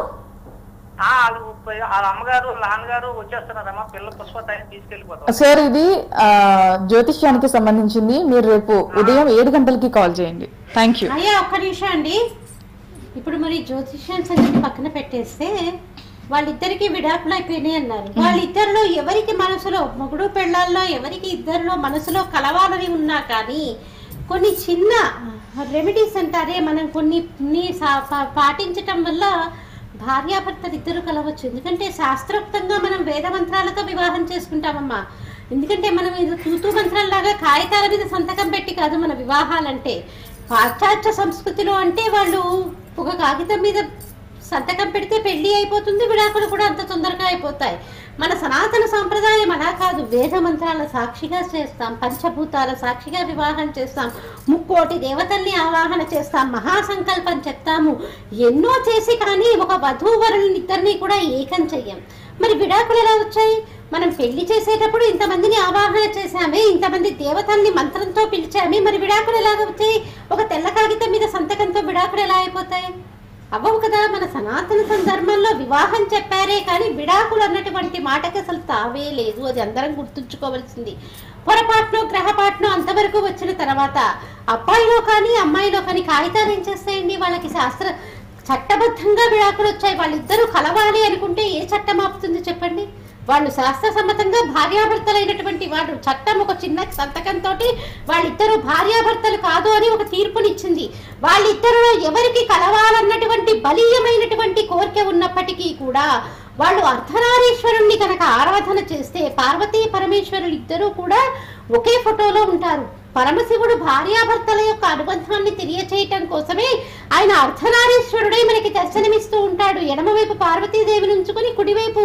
ఆ, వాళ్ళు పోయి- వాళ్ళ అమ్మగారు నాన్నగారు వచ్చేస్తున్నారమ్మా పిల్ల పుష్పత తీసుకెళ్ళిపోతాం సార్ ఇది ఆ, జ్యోతిష్యానికి సంబంధించింది మీరు రేపు ఉదయం ఏడు గంటలకి కాల్ చేయండి థ్యాంక్ యూ అయ్యా ఒక్క నిమిషం అండి ఇప్పుడు మరి జ్యోతిష్యం సంగతి పక్కన పెట్టేస్తే వాళ్ళిద్దరికి విడాకులు అయిపోయినాయి అన్నారు వాళ్ళిద్దరిలో ఎవరికి మనసులో మొగుడు పెళ్ళాల్లో ఎవరికి ఇద్దరిలో మనసులో కలవాలని ఉన్నా కానీ కొన్ని చిన్న రెమెడీస్ అంటారే మనం కొన్ని ని సా- పా- పాటించటం వల్ల భార్యాభర్తలు ఇద్దరు కలవచ్చు ఎందుకంటే శాస్త్రోక్తంగా మనం వేద మంత్రాలతో వివాహం చేసుకుంటామమ్మా ఎందుకంటే మనం ఇది తూతూ మంత్రాల్లాగా కాగితాల మీద సంతకం పెట్టి కాదు మన వివాహాలంటే పాశ్చాత్య సంస్కృతిలో అంటే వాళ్ళు ఒక కాగితం మీద సంతకం పెడితే పెళ్లి అయిపోతుంది విడాకులు కూడా అంత తొందరగా అయిపోతాయి మన సనాతన సాంప్రదాయం అలా కాదు వేద మంత్రాల సాక్షిగా చేస్తాం పంచభూతాల సాక్షిగా వివాహం చేస్తాం ముక్కోటి దేవతల్ని ఆవాహన చేస్తాం మహాసంకల్పం చెప్తాము ఎన్నో చేసి కానీ ఒక వధూవరుని ఇద్దరిని కూడా ఏకం చెయ్యం మరి విడాకులు ఎలా వచ్చాయి మనం పెళ్లి చేసేటప్పుడు ఇంతమందిని ఆవాహన చేశామే ఇంతమంది దేవతల్ని మంత్రంతో పిలిచామే మరి విడాకులు ఎలాగ వచ్చాయి ఒక తెల్ల కాగితం మీద సంతకంతో విడాకులు ఎలా అయిపోతాయి అవ్వవు కదా మన సనాతన సందర్భంలో వివాహం చెప్పారే కానీ విడాకులు అన్నటువంటి మాటకి అసలు తావే లేదు అది అందరం గుర్తుంచుకోవాల్సింది పొరపాటును గ్రహపాటును అంతవరకు వచ్చిన తర్వాత అబ్బాయిలో కానీ అమ్మాయిలో కానీ కాగితాలు ఏం చేస్తాయండి వాళ్ళకి శాస్త్ర చట్టబద్ధంగా విడాకులు వచ్చాయి వాళ్ళిద్దరూ కలవాలి అనుకుంటే ఏ చట్టం ఆపుతుంది చెప్పండి వాళ్ళు శాస్త్ర సమ్మతంగా భార్యాభర్తలైనటువంటి వాడు చట్టం ఒక చిన్న సంతకంతో వాళ్ళిద్దరూ భార్యాభర్తలు కాదు అని ఒక తీర్పునిచ్చింది వాళ్ళిద్దరిలో ఎవరికి కలవాలన్నటువంటి బలీయమైనటువంటి కోరిక ఉన్నప్పటికీ కూడా వాళ్ళు అర్ధనారీశ్వరుణ్ణి కనుక ఆరాధన చేస్తే పార్వతీ పరమేశ్వరులు ఇద్దరూ కూడా ఒకే ఫోటోలో ఉంటారు పరమశివుడు భార్యాభర్తల యొక్క అనుబంధాన్ని తెలియచేయటం కోసమే ఆయన అర్ధనారీశ్వరుడై మనకి దర్శనమిస్తూ ఉంటాడు ఎడమవైపు పార్వతీదేవిని ఉంచుకొని కుడివైపు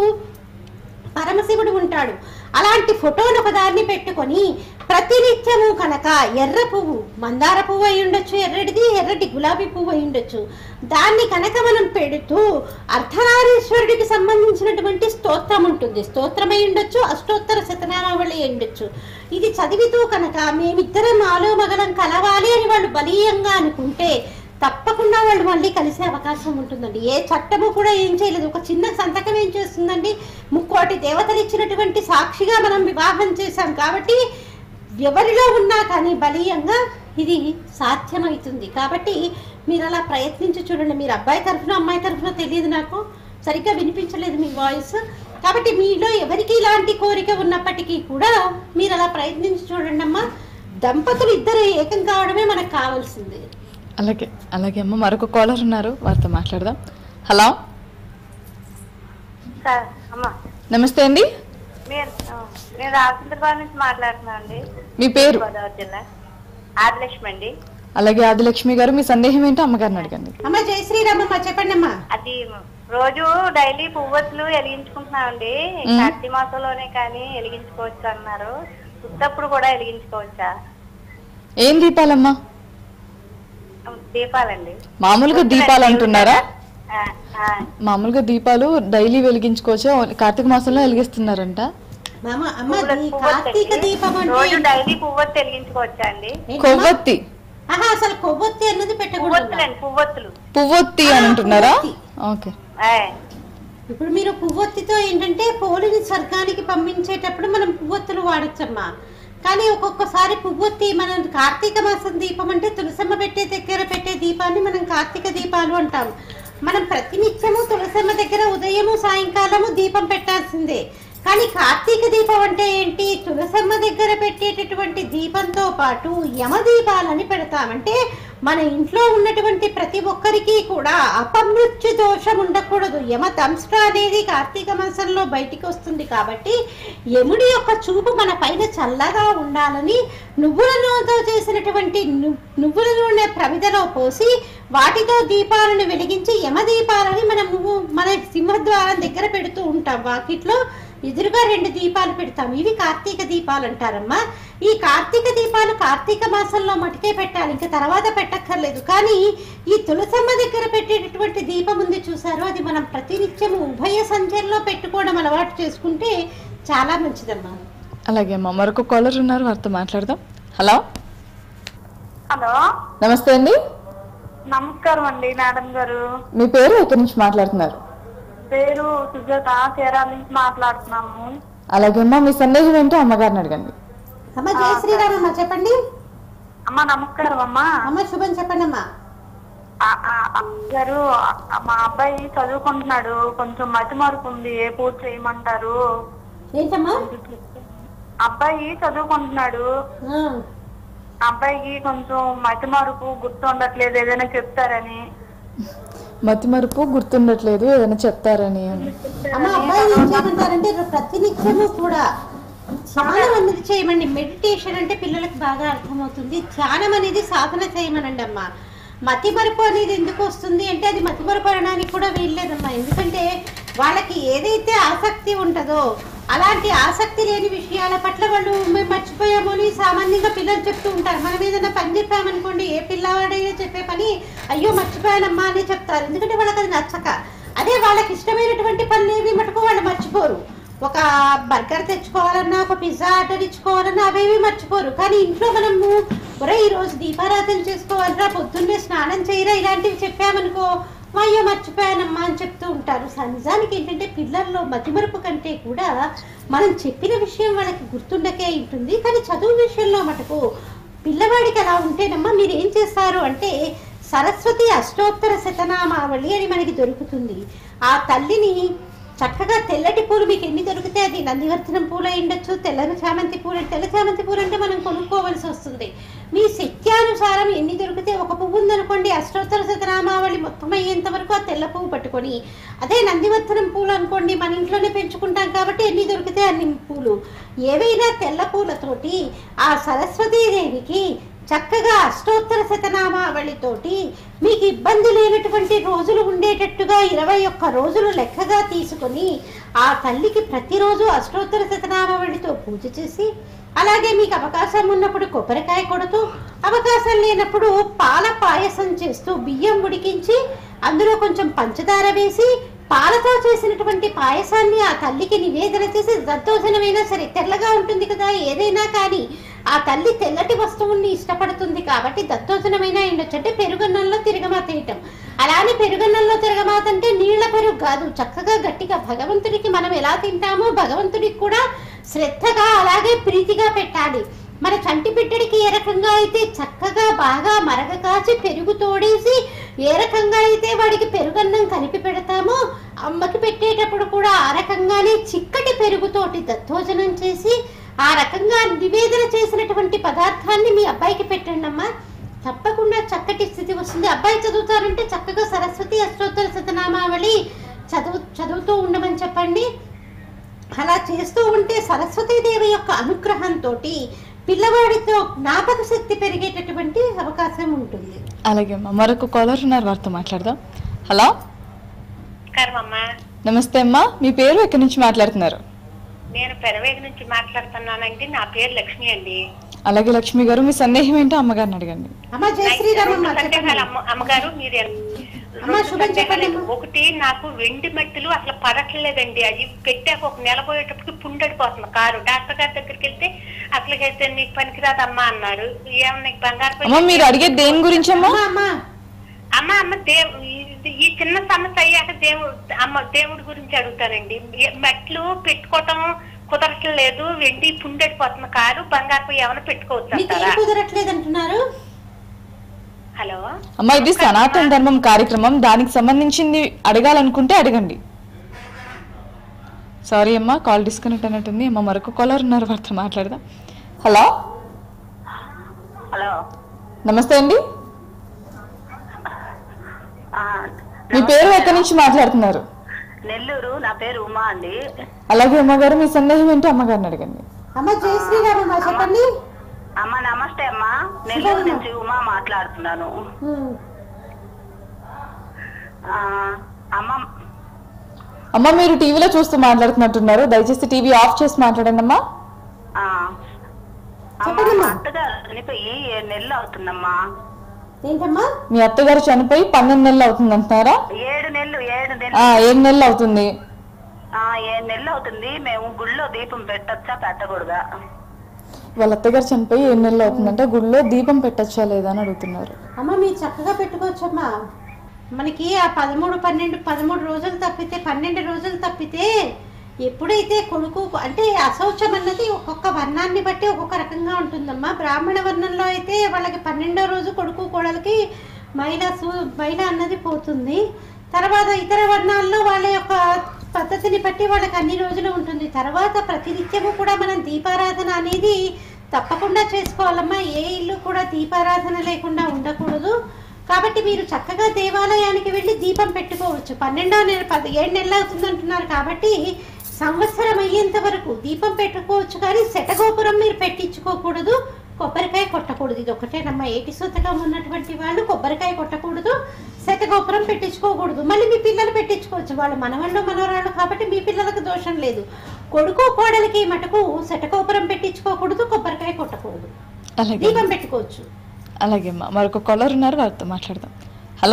పరమశివుడు ఉంటాడు అలాంటి ఫోటోను ఒకదాన్ని పెట్టుకొని ప్రతినిత్యము కనుక ఎర్ర పువ్వు మందార పువ్వు అయి ఉండొచ్చు ఎర్రటిది ఎర్రటి గులాబీ పువ్వు అయి ఉండొచ్చు దాన్ని కనుక మనం పెడుతూ అర్ధనారీశ్వరుడికి సంబంధించినటువంటి స్తోత్రం ఉంటుంది స్తోత్రం అయి ఉండొచ్చు అష్టోత్తర శతనామావళి అయి ఉండొచ్చు ఇది చదివితూ కనుక మేమిద్దరం ఆలో మగలం కలవాలి అని వాళ్ళు బలీయంగా అనుకుంటే తప్పకుండా వాళ్ళు మళ్ళీ కలిసే అవకాశం ఉంటుందండి ఏ చట్టము కూడా ఏం చేయలేదు ఒక చిన్న సంతకం ఏం చేస్తుందండి ముక్కోటి దేవతలు ఇచ్చినటువంటి సాక్షిగా మనం వివాహం చేశాం కాబట్టి ఎవరిలో ఉన్నా కానీ బలీయంగా ఇది సాధ్యమవుతుంది కాబట్టి మీరు అలా ప్రయత్నించి చూడండి మీరు అబ్బాయి తరఫున అమ్మాయి తరఫున తెలియదు నాకు సరిగ్గా వినిపించలేదు మీ వాయిస్ కాబట్టి మీలో ఎవరికి ఇలాంటి కోరిక ఉన్నప్పటికీ కూడా మీరు అలా ప్రయత్నించి చూడండి అమ్మా దంపతులు ఇద్దరు ఏకం కావడమే మనకు కావాల్సింది అలాగే అలాగే అమ్మ మరొక కాలర్ ఉన్నారు వారితో మాట్లాడదాం హలో సార్ అమ్మ నమస్తే అండి మీరు ఆ, నేను రామచంద్రబాబు నుంచి మాట్లాడుతున్నాను అండి మీ పేరు గోదావరి జిల్లా ఆదిలక్ష్మి అండి అలాగే ఆదిలక్ష్మి గారు మీ సందేహం ఏంటో అమ్మగారిని అడగండి అమ్మ జయ శ్రీరామమ్మ చెప్పండి అమ్మా అది రోజు డైలీ పువ్వొత్తులు వెలిగించుకుంటున్నామండి మ్. కార్తీక మాసంలోనే కానీ వెలిగించుకోవచ్చు అన్నారు ఉత్తప్పుడు కూడా వెలిగించుకోవచ్చా ఏం దీపాలమ్మా దీపాలండి మామూలుగా దీపాలు అంటున్నారా ఆ, ఆ. మామూలుగా దీపాలు డైలీ వెలిగించుకోవచ్చా కార్తీక మాసంలో వెలిగిస్తున్నారంట మామ అమ్మ పువ్వుల- దీ- పువ్వొత్తు కార్తీక అండి. దీపం అంటే రోజు డైలీ పువ్వొత్తు వెలిగించుకోవచ్చా అండి ఏంటమ్మా? కొవ్వొత్తి ఆహా అసలు కొవ్వొత్తి అన్నది పెట్టకూడదు పువ్వొత్తులండి పువ్వొత్తులు పువ్వొత్తి అని అంటున్నారా పువ్వొత్తి. ఓకే ఆయ్. ఇప్పుడు మీరు పువ్వొత్తితో ఏంటంటే పోలిని స్వర్గానికి పంపించేటప్పుడు మనం పువ్వొత్తులు వాడచ్చమ్మా కానీ ఒక్కొక్కసారి పువ్వొత్తి మనం కార్తీక మాసం దీపం అంటే తులసమ్మ పెట్టే దగ్గర పెట్టే దీపాన్ని మనం కార్తీక దీపాలు అంటాం మనం ప్రతినిత్యము తులసమ్మ దగ్గర ఉదయము సాయంకాలము దీపం పెట్టాల్సిందే కానీ కార్తీక దీపం అంటే ఏంటి తులసమ్మ దగ్గర పెట్టేటటువంటి దీపంతో పాటు యమ దీపాలని పెడతామంటే మన ఇంట్లో ఉన్నటువంటి ప్రతి ఒక్కరికి కూడా అపమృత్యు దోషం ఉండకూడదు యమ దంష్ట అనేది కార్తీక మాసంలో బయటికి వస్తుంది కాబట్టి యముడి యొక్క చూపు మన పైన చల్లగా ఉండాలని నువ్వుల నూనెతో చేసినటువంటి ను- నువ్వుల నూనె ప్రమిదలో పోసి వాటితో దీపాలను వెలిగించి యమ దీపాలని మనము మన సింహద్వారం దగ్గర పెడుతూ ఉంటాం వాకిట్లో ఎదురుగా రెండు దీపాలు పెడతాం ఇవి కార్తీక దీపాలు అంటారమ్మా ఈ కార్తీక దీపాలు కార్తీక మాసంలో మటుకే పెట్టాలి ఇంకా తర్వాత పెట్టక్కర్లేదు కానీ ఈ తులసమ్మ దగ్గర పెట్టేటటువంటి దీపం ఉంది చూసారు అది మనం ప్రతినిత్యము ఉభయ సంధ్యల్లో పెట్టుకోవడం అలవాటు చేసుకుంటే చాలా మంచిదమ్మా అలాగే అమ్మ మరొక కాలర్ ఉన్నారు వారితో మాట్లాడదాం హలో హలో నమస్తే అండి నమస్కారం అండి మేడం గారు మీ పేరు ఎక్కడి నుంచి మాట్లాడుతున్నారు పేరు సుజాత చీరాల నుంచి మాట్లాడుతున్నాము అలాగే అమ్మ మీ సందేహం ఏంటో అమ్మగారిని అడగండి అమ్మ జయ శ్రీరామమ్మ చెప్పండి అమ్మ నమస్కారం అమ్మా అమ్మ శుభం చెప్పండి అమ్మా ఆ, ఆ, అమ్మ గారు ఆ, మా అబ్బాయి చదువుకుంటున్నాడు కొంచెం మతి మార్పు ఉంది ఏ పూజ చేయమంటారు ఏంటమ్మా అబ్బాయి చదువుకుంటున్నాడు ఆ, అబ్బాయికి కొంచెం మతి మార్పు గుర్తు ఉండట్లేదు ఏదైనా చెప్తారని మతి మరుపు గుర్తుండట్లేదు ఏదైనా చెప్తారని అని అమ్మ అబ్బాయి ఏం చేయమంటారంటే ప్రతినిత్యము కూడా ధ్యానం అనేది చేయమండి మెడిటేషన్ అంటే పిల్లలకు బాగా అర్థమవుతుంది ధ్యానం అనేది సాధన చేయమనండి అమ్మ మతి మరుపు అనేది ఎందుకు వస్తుంది అంటే అది మతి మరుపు అనడానికి కూడా వీల్లేదమ్మా ఎందుకంటే వాళ్ళకి ఏదైతే ఆసక్తి ఉంటుందో అలాంటి ఆసక్తి లేని విషయాల పట్ల వాళ్ళు మేము మర్చిపోయాము అని సామాన్యంగా పిల్లలు చెప్తూ ఉంటారు మనం ఏదైనా పని చెప్పామనుకోండి ఏ పిల్లవాడైనా చెప్పే పని అయ్యో మర్చిపోయానమ్మా అని చెప్తారు ఎందుకంటే వాళ్ళకి అది నచ్చక అదే వాళ్ళకి ఇష్టమైనటువంటి పనులు ఏవి మటుకు వాళ్ళు మర్చిపోరు ఒక బర్గర్ తెచ్చుకోవాలన్నా ఒక పిజ్జా ఆర్డర్ ఇచ్చుకోవాలన్నా అవేవి మర్చిపోరు కానీ ఇంట్లో మనము ఒరే ఈ రోజు దీపారాధన చేసుకోవాలరా పొద్దున్నే స్నానం చేయరా ఇలాంటివి చెప్పామనుకో "మా అయ్యో మర్చిపోయానమ్మా అని చెప్తూ ఉంటారు స- నిజానికి ఏంటంటే పిల్లల్లో మతిమరుపు కంటే కూడా మనం చెప్పిన విషయం వాళ్ళకి గుర్తుండకే ఉంటుంది కానీ చదువు విషయంలో మటుకు పిల్లవాడికి అలా ఉంటేనమ్మా మీరు ఏం చేస్తారు అంటే సరస్వతి అష్టోత్తర శతనామావళి అని మనకి దొరుకుతుంది ఆ తల్లిని చక్కగా తెల్లటి పూలు మీకు ఎన్ని దొరికితే అది నందివర్ధనం పూలు అయి ఉండొచ్చు తెల్ల చామంతి పూలు తెల్ల చామంతి పూలు అంటే మనం కొనుక్కోవలసి వస్తుంది మీ శక్త్యానుసారం ఎన్ని దొరికితే ఒక పువ్వు ఉందనుకోండి అష్టోత్తర శతనామావళి మొత్తం అయ్యేంత వరకు ఆ తెల్ల పువ్వు పట్టుకొని అదే నందివర్ధనం పూలు అనుకోండి మన ఇంట్లోనే పెంచుకుంటాం కాబట్టి ఎన్ని దొరికితే అన్ని పూలు ఏవైనా తెల్ల పూలతోటి ఆ సరస్వతీదేవికి చక్కగా అష్టోత్తర శతనామావళితోటి మీకు ఇబ్బంది లేనటువంటి రోజులు ఉండేటట్టుగా ఇరవై ఒక్క రోజులు లెక్కగా తీసుకొని ఆ తల్లికి ప్రతిరోజు అష్టోత్తర శతనామావళితో పూజ చేసి అలాగే మీకు అవకాశం ఉన్నప్పుడు కొబ్బరికాయ కొడుతూ అవకాశం లేనప్పుడు పాల పాయసం చేస్తూ బియ్యం ఉడికించి అందులో కొంచెం పంచదార వేసి పాలతో చేసినటువంటి పాయసాన్ని ఆ తల్లికి నివేదన చేసి దద్దోజనమైనా సరే తెల్లగా ఉంటుంది కదా ఏదైనా కానీ ఆ తల్లి తెల్లటి వస్తువుల్ని ఇష్టపడుతుంది కాబట్టి దత్తోజనమైనా ఉండొచ్చు అంటే పెరుగన్నంలో తిరగమాత వేయటం అలానే పెరుగన్నంలో తిరగమాత అంటే నీళ్ల పెరుగు కాదు చక్కగా గట్టిగా భగవంతుడికి మనం ఎలా తింటామో భగవంతుడికి కూడా శ్రద్ధగా అలాగే ప్రీతిగా పెట్టాలి మన చంటి బిడ్డడికి ఏ రకంగా అయితే చక్కగా బాగా మరగ కాచి పెరుగు తోడేసి ఏ రకంగా అయితే వాడికి పెరుగన్నం కలిపి పెడతామో అమ్మకి పెట్టేటప్పుడు కూడా ఆ రకంగానే చిక్కటి పెరుగుతోటి దత్తోజనం చేసి ఆ రకంగా నివేదన చేసినటువంటి పదార్థాన్ని మీ అబ్బాయికి పెట్టండి అమ్మా తప్పకుండా చక్కటి స్థితి వస్తుంది అబ్బాయి చదువుతారంటే చక్కగా సరస్వతి అష్టోత్తర శతనామావళి చదువు చదువుతూ ఉండమని చెప్పండి అలా చేస్తూ ఉంటే సరస్వతీదేవి యొక్క అనుగ్రహంతో పిల్లవాడితో జ్ఞాపక శక్తి పెరిగేటటువంటి అవకాశం ఉంటుంది అలాగే అమ్మా మరొక కాలర్ ఉన్నారు వారితో మాట్లాడదాం హలో నమస్కారం అమ్మా నమస్తే అమ్మా మీ పేరు ఎక్కడి నుంచి మాట్లాడుతున్నారు నేను పెరవేగి నుంచి మాట్లాడుతున్నానండి నా పేరు లక్ష్మి అండి అలాగే లక్ష్మి గారు మీ సందేహం ఏంటో అమ్మగారిని అడగండి అమ్మ జయ శ్రీరామమ్మ రెండు చెప్పండి సందేహాలు అమ్మ- అమ్మగారు మీరు ఎన్- అమ్మ, రెండు శుభం చెప్పండి సందేహాలు. అమ్మ. ఒకటి నాకు వెండి మట్టిలు అసలు పడట్లేదండి అది పెట్టాక ఒక నెల పోయేటప్పుడు పుండడిపోతుంది కారు డాక్టర్ గారి దగ్గరికి వెళ్తే అసలుకైతే నీకు పనికిరాదమ్మా అన్నారు ఏమన్నా నీకు బంగారు పని- అమ్మ మీరు అడిగేది దేని గురించి అమ్మా అమ్మ అమ్మ అమ్మ అమ్మ దేవు ఇది- ఈ చిన్న సమస్య అయ్యాక దేవుడు అమ్మ దేవుడి గురించి అడుగుతానండి ఏ- మెట్లు పెట్టుకోవటం కుదరట్లేదు వెండి పుండడిపోతున్న కారు బంగారు ఏమైనా పెట్టుకోవచ్చు మీకు ఏం అంటారా కుదరట్లేదు అంటున్నారు హలో అమ్మ ఇది సనాతన ధర్మం కార్యక్రమం దానికి సంబంధించింది అడగాలనుకుంటే అడగండి సారీ అమ్మా కాల్ డిస్కనెక్ట్ అయినట్టుంది అమ్మ మరొక కాలర్ ఉన్నారు వారితో మాట్లాడదాం హలో హలో నమస్తే అండి ఆ, మీ పేరు ఎక్కడి నుంచి మాట్లాడుతున్నారు నెల్లూరు నా పేరు ఉమా అండి అలాగే అమ్మగారు మీ సందేహం ఏంటో అమ్మగారిని అడగండి అమ్మ జయ శ్రీరామమ్మ చెప్పండి అమ్మ నమస్తే అమ్మా నెల్లూరు నుంచి ఉమా మాట్లాడుతున్నాను ఉమ్. ఆ, అమ్మ అమ్మ మీరు టీవీలో చూస్తూ మాట్లాడుతున్నట్టున్నారు దయచేసి టీవీ ఆఫ్ చేసి మాట్లాడండి అమ్మా ఆ, అమ్మ చెప్పండమ్మా. మా అత్తగారు చనిపోయి ఏడు నెలలు అవుతుందమ్మా ఏంటమ్మా మీ అత్తగారు చనిపోయి పన్నెండు నెలలు అవుతుంది అంటున్నారా ఏడు నెలలు ఏడు ఆ, నెలలు ఏడు నెలలు అవుతుంది ఆ, ఏడు నెలలు అవుతుంది మేము గుళ్ళో దీపం పెట్టచ్చా పెట్టకూడదా వాళ్ళ అత్తగారు చనిపోయి ఏడు నెలలు అవుతుందంటే గుడిలో దీపం పెట్టచ్చా లేదా అని అడుగుతున్నారు అమ్మ మీరు చక్కగా పెట్టుకోవచ్చమ్మా మనకి ఆ పదమూడు పన్నెండు పదమూడు రోజులు తప్పితే పన్నెండు రోజులు తప్పితే ఎప్పుడైతే కొడుకు అంటే అశౌచం అన్నది ఒక్కొక్క వర్ణాన్ని బట్టి ఒక్కొక్క రకంగా ఉంటుందమ్మా బ్రాహ్మణ వర్ణంలో అయితే వాళ్ళకి పన్నెండో రోజు కొడుకు కోడలికి మైల సూ మైల అన్నది పోతుంది తర్వాత ఇతర వర్ణాల్లో వాళ్ళ యొక్క పద్ధతిని బట్టి వాళ్ళకి అన్ని రోజులు ఉంటుంది తర్వాత ప్రతినిత్యము కూడా మనం దీపారాధన అనేది తప్పకుండా చేసుకోవాలమ్మా ఏ ఇల్లు కూడా దీపారాధన లేకుండా ఉండకూడదు కాబట్టి మీరు చక్కగా దేవాలయానికి వెళ్ళి దీపం పెట్టుకోవచ్చు పన్నెండవ నెల పది ఏడు నెలలు అవుతుంది అంటున్నారు కాబట్టి సంవత్సరం అయ్యేంత వరకు దీపం పెట్టుకోవచ్చు కానీ శటగోపురం మీరు పెట్టించుకోకూడదు కొబ్బరికాయ కొట్టకూడదు ఇది ఒకటేనమ్మా ఏటి సొంతగా ఉన్నటువంటి వాళ్ళు కొబ్బరికాయ కొట్టకూడదు శతగోపురం పెట్టించుకోకూడదు మళ్ళీ మీ పిల్లలు పెట్టించుకోవచ్చు వాళ్ళు మనవాళ్ళు మనవరాళ్ళు కాబట్టి మీ పిల్లలకు దోషం లేదు కొడుకు కోడలికి మటుకు శటగోపురం పెట్టించుకోకూడదు కొబ్బరికాయ కొట్టకూడదు అలాగే దీపం పెట్టుకోవచ్చు అలాగే అమ్మా మరొక కాలర్ ఉన్నారు వారితో మాట్లాడదాం హలో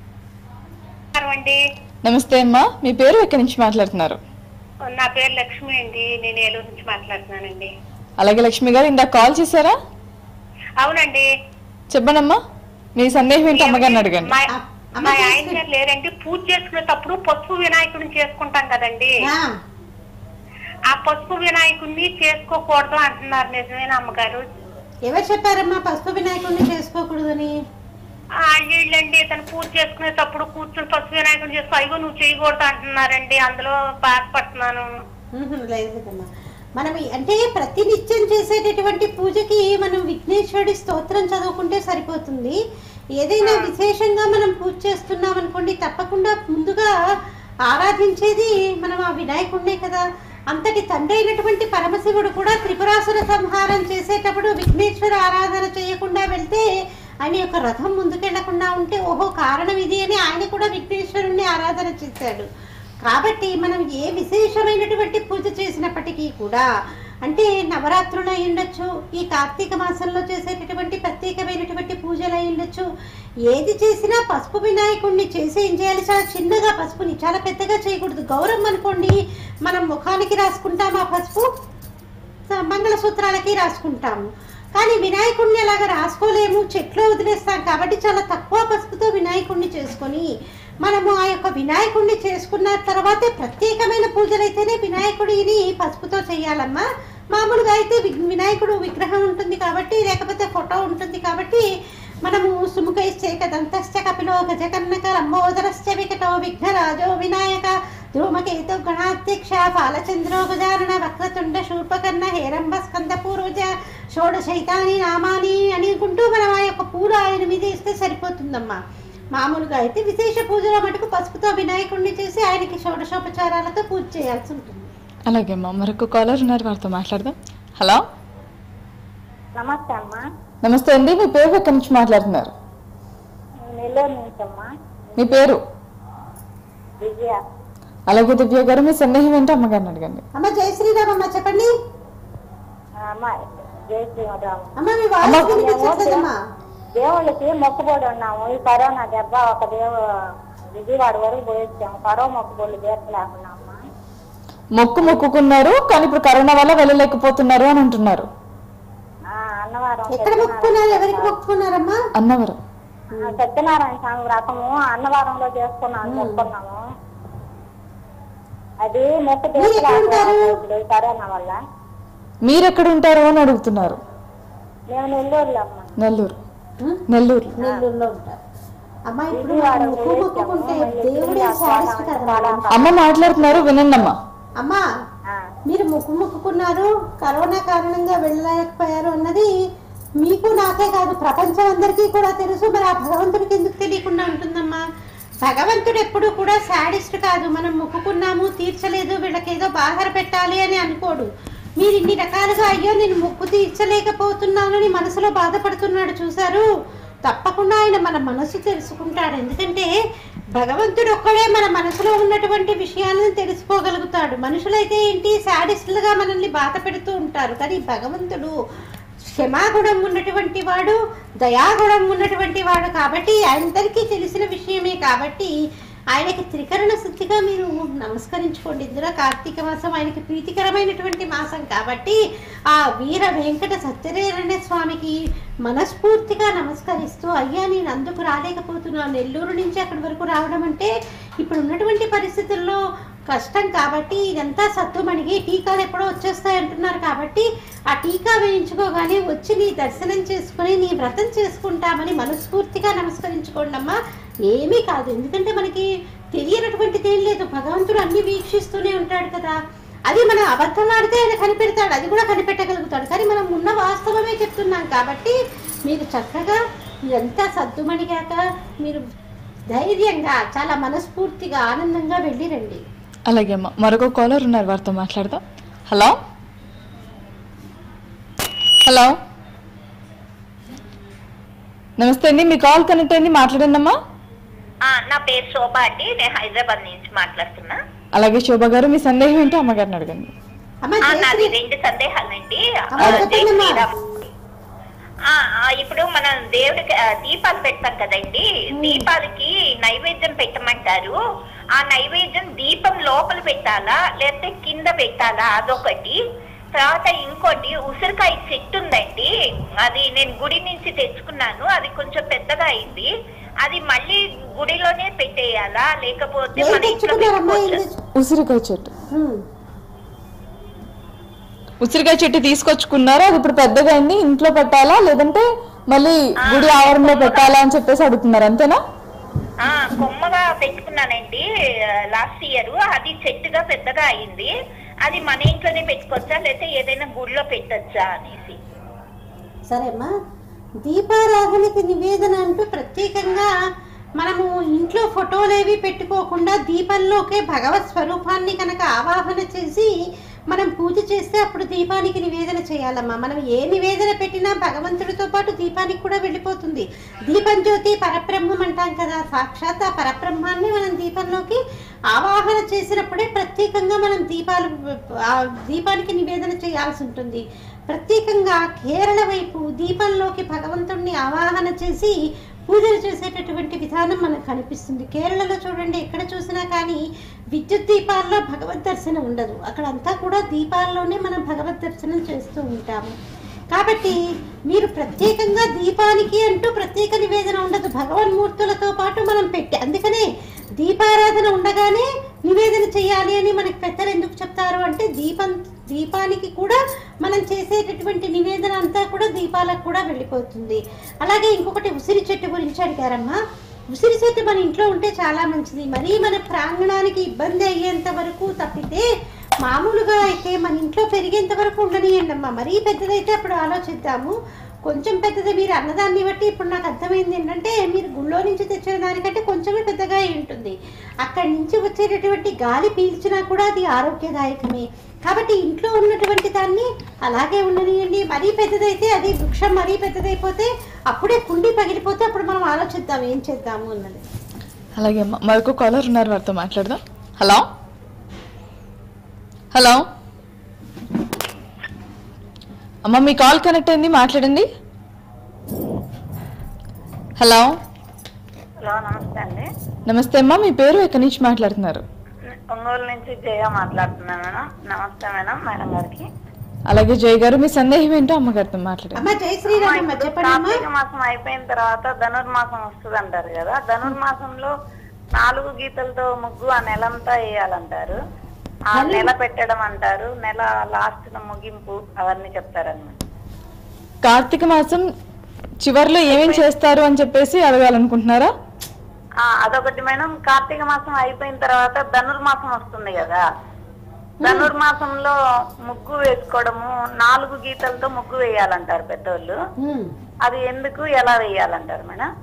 అండి నమస్తే అమ్మా మీ పేరు ఎక్కడి నుంచి మాట్లాడుతున్నారు నా పేరు లక్ష్మి అండి నేను ఏలూరు నుంచి మాట్లాడుతున్నానండి అలాగే లక్ష్మి గారు ఇందాక కాల్ చేశారా అవునండి చెప్పండమ్మా మీ సందేహం ఏంటో అమ్మగారిని అడగండి మా అమ్మ మా చేసి- ఆయన గారు లేరండి పూజ చేసుకునేటప్పుడు పసుపు వినాయకుడిని చేసుకుంటాం కదండి ఆ, ఆ పసుపు వినాయకుడిని చేసుకోకూడదు అంటున్నారు నిజమేనా అమ్మగారు ఎవరు చెప్పారమ్మా పసుపు వినాయకుడిని చేసుకోకూడదని ఆ వీళ్ళండి ఇతను పూజ చేసుకునేటప్పుడు కూర్చుని పసుపు వినాయకుడిని చేసుకో అయ్యో నువ్వు చేయకూడదు అంటున్నారండి అందులో బాధపడుతున్నాను ఉహు, లేదు లేదమ్మా మనం ఈ- అంటే ప్రతినిత్యం చేసేటటువంటి పూజకి మనం విఘ్నేశ్వరుడి స్తోత్రం చదువుకుంటే సరిపోతుంది ఏదైనా విశేషంగా మనం పూజ చేస్తున్నాం అనుకోండి తప్పకుండా ముందుగా ఆరాధించేది మనం ఆ వినాయకుడినే కదా అంతటి తండ్రి అయినటువంటి పరమశివుడు కూడా త్రిపురాసుర సంహారం చేసేటప్పుడు విఘ్నేశ్వర ఆరాధన చేయకుండా వెళ్తే ఆయన యొక్క రథం ముందుకెళ్లకుండా ఉంటే ఓహో కారణం ఇది అని ఆయన కూడా విఘ్నేశ్వరుణ్ణి ఆరాధన చేశాడు కాబట్టి మనం ఏ విశేషమైనటువంటి పూజ చేసినప్పటికీ కూడా అంటే నవరాత్రులు అయి ఉండొచ్చు ఈ కార్తీక మాసంలో చేసేటటువంటి ప్రత్యేకమైనటువంటి పూజలు అయి ఉండొచ్చు ఏది చేసినా పసుపు వినాయకుడిని చేసి ఏం చేయాలి చాలా చిన్నగా పసుపుని చాలా పెద్దగా చేయకూడదు గౌరవం అనుకోండి మనం ముఖానికి రాసుకుంటాం ఆ పసుపు స- మంగళసూత్రాలకి రాసుకుంటాము కానీ వినాయకుడిని అలాగా రాసుకోలేము చెట్లో వదిలేస్తాం కాబట్టి చాలా తక్కువ పసుపుతో వినాయకుడిని చేసుకొని మనము ఆ యొక్క వినాయకుడిని చేసుకున్న తర్వాతే ప్రత్యేకమైన పూజలు అయితేనే వినాయకుడిని పసుపుతో చేయాలమ్మా మామూలుగా అయితే వి- వినాయకుడు విగ్రహం ఉంటుంది కాబట్టి లేకపోతే ఫోటో ఉంటుంది కాబట్టి మనము సుముఖైశ్చైక దంతశ్చ కపిలో గజకర్ణక లంబోదరశ్చ వికటో విఘ్నరాజో వినాయక ధూమకేతు గణాధ్యక్ష బాలచంద్రో గజానన వక్రతుండ శూర్పకర్ణ హేరంబ స్కంద పూర్వజ షోడశైతాని నామాని అనుకుంటూ మనం ఆ యొక్క పూలు ఆయన మీద వేస్తే సరిపోతుందమ్మా మామూలుగా అయితే విశేష పూజల మటుకు పసుపుతో వినాయకుడిని చేసి ఆయనకి షోడశోపచారాలతో పూజ చేయాల్సి ఉంటుంది అలాగే అమ్మా మరొక కాలర్ ఉన్నారు వారితో మాట్లాడదాం హలో నమస్తే అమ్మా నమస్తే అండి మీ పేరు ఎక్కడి నుంచి మాట్లాడుతున్నారు నెల్లూరు నుంచి అమ్మా మీ పేరు విజయ అలాగే దివ్య గారు మీ సందేహం ఏంటో అమ్మగారిని అడగండి అమ్మ జై శ్రీరామ్ అమ్మ చెప్పండి ఆ, అమ్మా జై శ్రీరామ్ అమ్మ మీ వాయిస్ వినిపించట్లేదమ్మా దేవుళ్ళకి మొక్కుబడి ఉన్నాము ఈ కరోనా దెబ్బ ఒక దేవు విజయవాడ వరకు పోయించాము కరోనా మొక్కుబడులు తీర్చలేకున్నా అమ్మా మొక్కు మొక్కుకున్నారు కానీ ఇప్పుడు కరోనా వల్ల వెళ్ళలేకపోతున్నారు అని అంటున్నారు ఆ, అన్నవరం ఎక్కడ మొక్కుకున్నారు ఎవరికి మొక్కుకున్నారమ్మా అన్నవరం ఆ, సత్యనారాయణ స్వామి వ్రతము అన్నవరంలో చేసుకున్నాము మొక్కున్నాము అది మొక్కు మీరు ఎక్కడ ఉంటారు? తీర్చలేకపోయాము ఇప్పుడు ఈ కరోనా వల్ల మీరు ఎక్కడ ఉంటారు అని అడుగుతున్నారు మేము నెల్లూరులో అమ్మా నెల్లూరు ఉం? నెల్లూరు నెల్లూరులో ఉంటారు అమ్మ ఇప్పుడు మనం మొక్కు మొక్కుకుంటే దేవుడే శాడిస్ట్ కదా అమ్మ మాట్లాడుతున్నారు వినండి అమ్మా అమ్మా ఆ, మీరు మొక్కు మొక్కుకున్నారు కరోనా కారణంగా వెళ్ళలేకపోయారు అన్నది మీకు నాకే కాదు ప్రపంచం అందరికీ కూడా తెలుసు మరి ఆ భగవంతుడికి ఎందుకు తెలియకుండా ఉంటుందమ్మా భగవంతుడు ఎప్పుడు కూడా శాడిస్ట్ కాదు మనం మొక్కుకున్నాము తీర్చలేదు వీళ్ళకేదో బాధర పెట్టాలి అని అనుకోడు మీరు ఇన్ని రకాలుగా అయ్యో నేను మొక్కు తీర్చలేకపోతున్నానని మనసులో బాధపడుతున్నాడు చూసారు తప్పకుండా ఆయన మన మనసు తెలుసుకుంటాడు ఎందుకంటే భగవంతుడు ఒక్కడే మన మనసులో ఉన్నటువంటి విషయాలను తెలుసుకోగలుగుతాడు మనుషులైతే ఏంటి శాడిస్టులుగా మనల్ని బాధ పెడుతూ ఉంటారు కానీ భగవంతుడు క్షమాగుణం ఉన్నటువంటి వాడు దయాగుణం ఉన్నటువంటి వాడు కాబట్టి అందరికీ తెలిసిన విషయమే కాబట్టి ఆయనకి త్రికరణ శుద్ధిగా మీరు నమస్కరించుకోండి ఇందులో కార్తీక మాసం ఆయనకి ప్రీతికరమైనటువంటి మాసం కాబట్టి ఆ వీర వెంకట సత్యనారాయణ స్వామికి మనస్ఫూర్తిగా నమస్కరిస్తూ అయ్యా నేను అందుకు రాలేకపోతున్నాను నెల్లూరు నుంచి అక్కడి వరకు రావడం అంటే ఇప్పుడు ఉన్నటువంటి పరిస్థితుల్లో కష్టం కాబట్టి ఇదంతా సత్తుమణిగి టీకాలు ఎప్పుడో వచ్చేస్తాయి అంటున్నారు కాబట్టి ఆ టీకా వేయించుకోగానే వచ్చి నీ దర్శనం చేసుకుని నీ వ్రతం చేసుకుంటామని మనస్ఫూర్తిగా నమస్కరించుకోండి అమ్మా ఏమీ కాదు ఎందుకంటే మనకి తెలియనటువంటిది ఏం లేదు భగవంతుడు అన్ని వీక్షిస్తూనే ఉంటాడు కదా అది మనం అబద్ధం ఆడితే ఆయన కనిపెడతాడు అది కూడా కనిపెట్టగలుగుతాడు కానీ మనం ఉన్న వాస్తవమే చెప్తున్నాం కాబట్టి మీరు చక్కగా ఇదంతా సద్దుమణిగాక మీరు ధైర్యంగా చాలా మనస్ఫూర్తిగా ఆనందంగా వెళ్ళి రండి అలాగే అమ్మ మరొక కాలర్ ఉన్నారు వారితో మాట్లాడదాం హలో హలో నమస్తే అండి మీ కాల్ కనెక్ట్ అయింది మాట్లాడండి అమ్మా ఆ, నా పేరు శోభ అండి నేను హైదరాబాద్ నుంచి మాట్లాడుతున్నా అలాగే శోభ గారు మీ సందేహం ఏంటో అమ్మగారిని అడగండి అమ్మ ఆ, జై నాది శ్రీ- రెండు సందేహాలండి అమ్మ, ఆ, జై చెప్పండమ్మా. శ్రీరామ్. ఆ, ఆ, ఇప్పుడు మనం దేవుడికి ఆ, దీపాలు పెడతాం కదండి దీపాలకి నైవేద్యం పెట్టమంటారు ఆ నైవేద్యం దీపం లోపల పెట్టాలా లేకపోతే కింద పెట్టాలా అదొకటి తర్వాత ఇంకోటి ఉసిరికాయ చెట్టు ఉందండి అది నేను గుడి నుంచి తెచ్చుకున్నాను అది కొంచెం పెద్దగా అయింది అది మళ్ళీ గుడిలోనే పెట్టేయాలా లేకపోతే ఏం మన ఇంట్లో తెచ్చుకున్నారమ్మా ఏం పెట్టుకోవచ్చా? తెచ్చు- ఉసిరికాయ చెట్టు ఉమ్. ఉసిరికాయ చెట్టు తీసుకొచ్చుకున్నారు అది ఇప్పుడు పెద్దగా అయింది ఇంట్లో పెట్టాలా లేదంటే మళ్ళీ గుడి ఆవరణలో పెట్టాలా అని చెప్పేసి అడుగుతున్నారు అంతేనా ఆ కొమ్మగా పెట్టుకున్నానండి లాస్ట్ ఇయర్ అది చెట్టుగా పెద్దగా అయింది అది మన ఇంట్లోనే పెట్టుకోవచ్చా లేకపోతే ఏదైనా గుడిలో పెట్టొచ్చా అనేసి సరే అమ్మా దీపారాధనకి నివేదన అంటూ ప్రత్యేకంగా మనము ఇంట్లో ఫోటోలేవి పెట్టుకోకుండా దీపంలోకే భగవత్ స్వరూపాన్ని కనుక ఆవాహన చేసి మనం పూజ చేస్తే అప్పుడు దీపానికి నివేదన చేయాలమ్మా మనం ఏ నివేదన పెట్టినా భగవంతుడితో పాటు దీపానికి కూడా వెళ్ళిపోతుంది దీపం జ్యోతి పరబ్రహ్మం అంటాం కదా సాక్షాత్ ఆ పరబ్రహ్మాన్ని మనం దీపంలోకి ఆవాహన చేసినప్పుడే ప్రత్యేకంగా మనం దీపాలు ఆ దీపానికి నివేదన చేయాల్సి ఉంటుంది ప్రత్యేకంగా కేరళ వైపు దీపంలోకి భగవంతుణ్ణి ఆవాహన చేసి పూజలు చేసేటటువంటి విధానం మనకు కనిపిస్తుంది కేరళలో చూడండి ఎక్కడ చూసినా కానీ విద్యుత్ దీపాల్లో భగవద్ దర్శనం ఉండదు అక్కడంతా కూడా దీపాల్లోనే మనం భగవద్ దర్శనం చేస్తూ ఉంటాము కాబట్టి మీరు ప్రత్యేకంగా దీపానికి అంటూ ప్రత్యేక నివేదన ఉండదు భగవన్మూర్తులతో పాటు మనం పెట్టి అందుకనే దీపారాధన ఉండగానే నివేదన చేయాలి అని మనకి పెద్దలు ఎందుకు చెప్తారు అంటే దీపం దీపానికి కూడా మనం చేసేటటువంటి నివేదన అంతా కూడా దీపాలకు కూడా వెళ్ళిపోతుంది అలాగే ఇంకొకటి ఉసిరి చెట్టు గురించి అడిగారమ్మా ఉసిరి చెట్టు మన ఇంట్లో ఉంటే చాలా మంచిది మరీ మన ప్రాంగణానికి ఇబ్బంది అయ్యేంత వరకు తప్పితే మామూలుగా అయితే మన ఇంట్లో పెరిగేంత వరకు ఉండనియండి అమ్మా మరీ పెద్దదైతే అప్పుడు ఆలోచిద్దాము కొంచెం పెద్దది మీరు అన్నదాన్ని బట్టి ఇప్పుడు నాకు అర్థమైంది ఏంటంటే మీరు గుళ్ళో నుంచి తెచ్చిన దానికంటే కొంచెమే పెద్దగా అయి ఉంటుంది అక్కడి నుంచి వచ్చేటటువంటి గాలి పీల్చినా కూడా అది ఆరోగ్యదాయకమే కాబట్టి ఇంట్లో ఉన్నటువంటి దాన్ని అలాగే ఉండనియండి మరీ పెద్దదైతే అది వృక్షం మరీ పెద్దదైపోతే అప్పుడే కుండి పగిలిపోతే అప్పుడు మనం ఆలోచిద్దాం ఏం చేద్దాము అన్నది అలాగే అమ్మ మరొక కాలర్ ఉన్నారు వారితో మాట్లాడదాం హలో హలో అమ్మ మీ కాల్ కనెక్ట్ అయింది మాట్లాడండి హలో హలో నమస్తే అండి నమస్తే అమ్మా మీ పేరు ఎక్కడి నుంచి మాట్లాడుతున్నారు ఒంగోలు నుంచి జయ మాట్లాడుతున్నాను మేడం నమస్తే మేడం మేడం గారికి అలాగే జయ్ గారు మీ సందేహం ఏంటో అమ్మగారితో మాట్లాడండి అమ్మ జై శ్రీరామ్ అమ్మ ఇప్పుడు చెప్పండి అమ్మా కార్తీక మాసం అయిపోయిన తర్వాత ధనుర్మాసం వస్తుంది అంటారు కదా ధనుర్మాసంలో నాలుగు గీతలతో ముగ్గు ఆ నెలంతా వేయాలంటారు ఆ నెల పెట్టడం అంటారు నెల లాస్ట్ ముగింపు అవన్నీ చెప్తారన్నమాట కార్తీక మాసం చివర్లో ఏమేం చేస్తారు అని చెప్పేసి అడగాలనుకుంటున్నారా ఆ, అదొకటి మేడం కార్తీక మాసం అయిపోయిన తర్వాత ధనుర్మాసం వస్తుంది కదా ధనుర్మాసంలో ముగ్గు వేసుకోవడము నాలుగు గీతలతో ముగ్గు వేయాలంటారు పెద్దోళ్ళు ఉమ్. అది ఎందుకు ఎలా వేయాలంటారు మేడం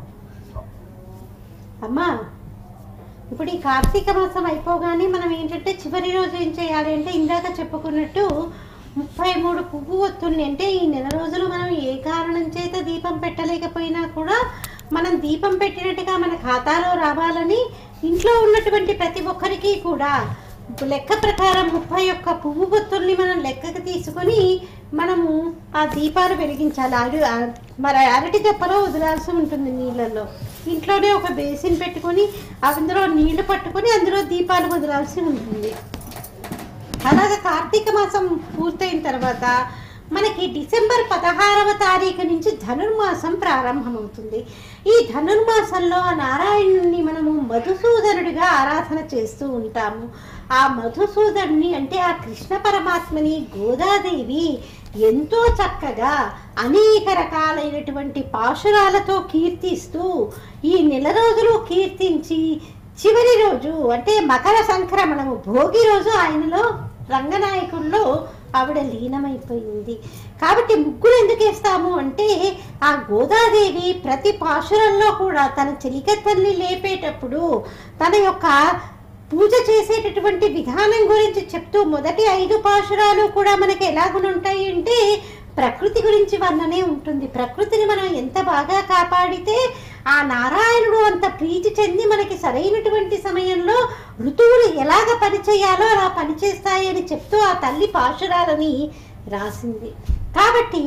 అమ్మా ఇప్పుడు ఈ కార్తీక మాసం అయిపోగానే మనం ఏంటంటే చివరి రోజు ఏం చేయాలి అంటే ఇందాక చెప్పుకున్నట్టు ముప్పై మూడు పువ్వు ఒత్తుల్ని అంటే ఈ నెల రోజులు మనం ఏ కారణం చేత దీపం పెట్టలేకపోయినా కూడా మనం దీపం పెట్టినట్టుగా మన ఖాతాలో రావాలని ఇంట్లో ఉన్నటువంటి ప్రతి ఒక్కరికి కూడా లెక్క ప్రకారం ముప్పై ఒక్క పువ్వు బొత్తుల్ని మనం లెక్కకు తీసుకొని మనము ఆ దీపాలు వెలిగించాలి అరు ఆ- మరి అరటి దెప్పలో వదిలాల్సి ఉంటుంది నీళ్ళల్లో ఇంట్లోనే ఒక బేసిన్ పెట్టుకొని అందులో నీళ్లు పట్టుకొని అందులో దీపాలు వదిలాల్సి ఉంటుంది అలాగే కార్తీక మాసం పూర్తయిన తర్వాత మనకి డిసెంబర్ పదహారవ తారీఖు నుంచి ధనుర్మాసం ప్రారంభమవుతుంది ఈ ధనుర్మాసంలో ఆ నారాయణుని మనము మధుసూదనుడిగా ఆరాధన చేస్తూ ఉంటాము ఆ మధుసూదనుని అంటే ఆ కృష్ణ పరమాత్మని గోదాదేవి ఎంతో చక్కగా అనేక రకాలైనటువంటి పాశురాలతో కీర్తిస్తూ ఈ నెల రోజులు కీర్తించి చివరి రోజు అంటే మకర సంక్రమణము భోగి రోజు ఆయనలో రంగనాయకుల్లో ఆవిడ లీనమైపోయింది కాబట్టి ముగ్గులు ఎందుకు వేస్తాము అంటే ఆ గోదాదేవి ప్రతి పాశురంలో కూడా తన చెలికత్తల్ని లేపేటప్పుడు తన యొక్క పూజ చేసేటటువంటి విధానం గురించి చెప్తూ మొదటి ఐదు పాశురాలు కూడా మనకి ఎలాగునుంటాయి అంటే ప్రకృతి గురించి వర్ణనే ఉంటుంది ప్రకృతిని మనం ఎంత బాగా కాపాడితే ఆ నారాయణుడు అంత ప్రీతి చెంది మనకి సరైనటువంటి సమయంలో ఋతువులు ఎలాగ పనిచేయాలో అలా పనిచేస్తాయని చెప్తూ ఆ తల్లి పాశురాలని రాసింది కాబట్టి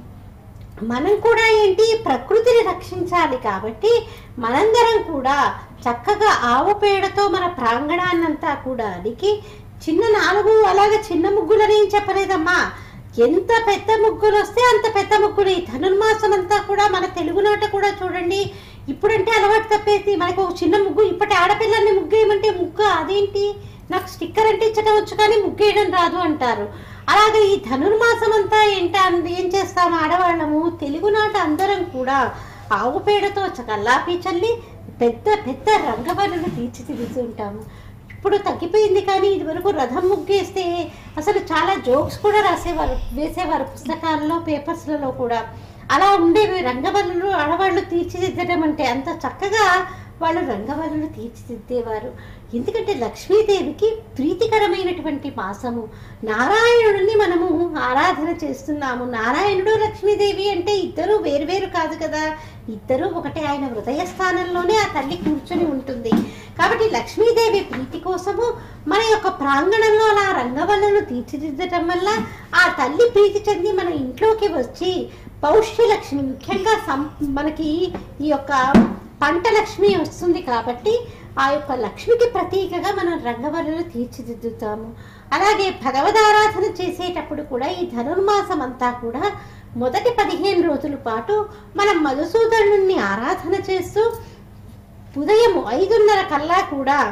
మనం కూడా ఏంటి ప్రకృతిని రక్షించాలి కాబట్టి మనందరం కూడా చక్కగా ఆవు పేడతో మన ప్రాంగణాన్నంతా కూడా అలికి చిన్న నాలుగు అలాగే చిన్న ముగ్గులని ఏం చెప్పలేదమ్మా ఎంత పెద్ద ముగ్గులు వస్తే అంత పెద్ద ముగ్గులు ఈ ధనుర్మాసం అంతా కూడా మన తెలుగునాట కూడా చూడండి ఇప్పుడంటే అలవాటు తప్పేసి మనకు ఒక చిన్న ముగ్గు ఇప్పటి ఆడపిల్లల్ని ముగ్గు ఏమంటే ముగ్గు అదేంటి నాకు స్టిక్కర్ అంటించడం వచ్చు కానీ ముగ్గేయడం రాదు అంటారు అలాగే ఈ ధనుర్మాసం అంతా ఏంట ఏం చేస్తాం ఆడవాళ్ళము తెలుగునాట అందరం కూడా ఆవు పేడతో కల్లాపి చల్లి పెద్ద పెద్ద రంగవల్లులు తీర్చిదిద్దుతుంటాము ఇప్పుడు తగ్గిపోయింది కానీ ఇదివరకు రథం ముగ్గేస్తే అసలు చాలా జోక్స్ కూడా రాసేవారు వేసేవారు పుస్తకాల్లో పేపర్స్లలో కూడా అలా ఉండేవి రంగవల్లులు ఆడవాళ్ళు తీర్చిదిద్దడం అంటే అంత చక్కగా వాళ్ళు రంగవల్లులు తీర్చిదిద్దేవారు ఎందుకంటే లక్ష్మీదేవికి ప్రీతికరమైనటువంటి మాసము నారాయణుడిని మనము ఆరాధన చేస్తున్నాము నారాయణుడు లక్ష్మీదేవి అంటే ఇద్దరు వేరువేరు కాదు కదా ఇద్దరు ఒకటే ఆయన హృదయ స్థానంలోనే ఆ తల్లి కూర్చొని ఉంటుంది కాబట్టి లక్ష్మీదేవి ప్రీతి కోసము మన యొక్క ప్రాంగణంలో అలా రంగవల్లను తీర్చిదిద్దటం వల్ల ఆ తల్లి ప్రీతి చెంది మన ఇంట్లోకి వచ్చి పౌష్యలక్ష్మి ముఖ్యంగా సం మనకి ఈ యొక్క పంట లక్ష్మి వస్తుంది కాబట్టి ఆ యొక్క లక్ష్మికి ప్రతీకగా మనం రంగవల్లులు తీర్చిదిద్దుతాము అలాగే భగవదారాధన చేసేటప్పుడు కూడా ఈ ధనుర్మాసం అంతా కూడా మొదటి పదిహేను రోజుల పాటు మనం మధుసూదనుణ్ణి ఆరాధన చేస్తూ ఉదయం ఐదున్నర కల్లా కూడా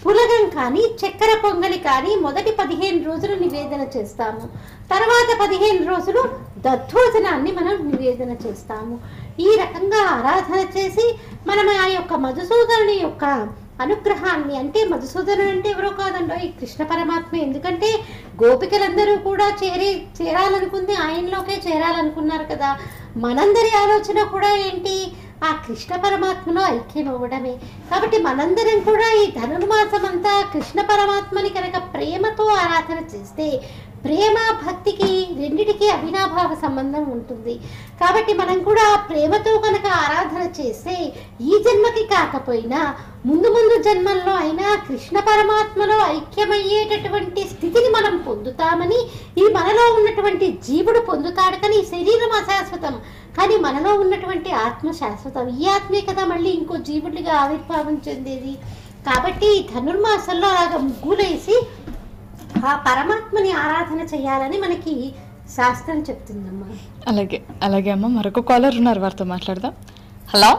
పులగం కానీ చక్కెర పొంగలి కానీ మొదటి పదిహేను రోజులు నివేదన చేస్తాము తర్వాత పదిహేను రోజులు దద్దోజనాన్ని మనం నివేదన చేస్తాము ఈ రకంగా ఆరాధన చేసి మనం ఆ యొక్క మధుసూదనుని యొక్క అనుగ్రహాన్ని అంటే మధుసూదనుడు అంటే ఎవరో కాదండో ఈ కృష్ణ పరమాత్మ ఎందుకంటే గోపికలందరూ కూడా చేరి చేరాలనుకుంది ఆయనలోకే చేరాలనుకున్నారు కదా మనందరి ఆలోచన కూడా ఏంటి ఆ కృష్ణ పరమాత్మలో ఐక్యం అవ్వడమే కాబట్టి మనందరం కూడా ఈ ధనుర్మాసం అంతా కృష్ణ పరమాత్మని కనుక ప్రేమతో ఆరాధన చేస్తే ప్రేమ భక్తికి రెండిటికి అవినాభావ సంబంధం ఉంటుంది కాబట్టి మనం కూడా ప్రేమతో కనుక ఆరాధన చేస్తే ఈ జన్మకి కాకపోయినా ముందు ముందు జన్మల్లో అయినా కృష్ణ పరమాత్మలో ఐక్యమయ్యేటటువంటి స్థితిని మనం పొందుతామని ఈ మనలో ఉన్నటువంటి జీవుడు పొందుతాడు కానీ ఈ శరీరం అశాశ్వతం కానీ మనలో ఉన్నటువంటి ఆత్మ శాశ్వతం ఈ ఆత్మే కదా మళ్ళీ ఇంకో జీవుడిగా ఆవిర్భావం చెందేది కాబట్టి ఈ ధనుర్మాసంలో అలాగ ముగ్గులేసి ఆ పరమాత్మని ఆరాధన చేయాలని మనకి శాస్త్రం చెప్తుందమ్మా అలాగే అలాగే అమ్మ మరొక కాలర్ ఉన్నారు వారితో మాట్లాడదాం హలో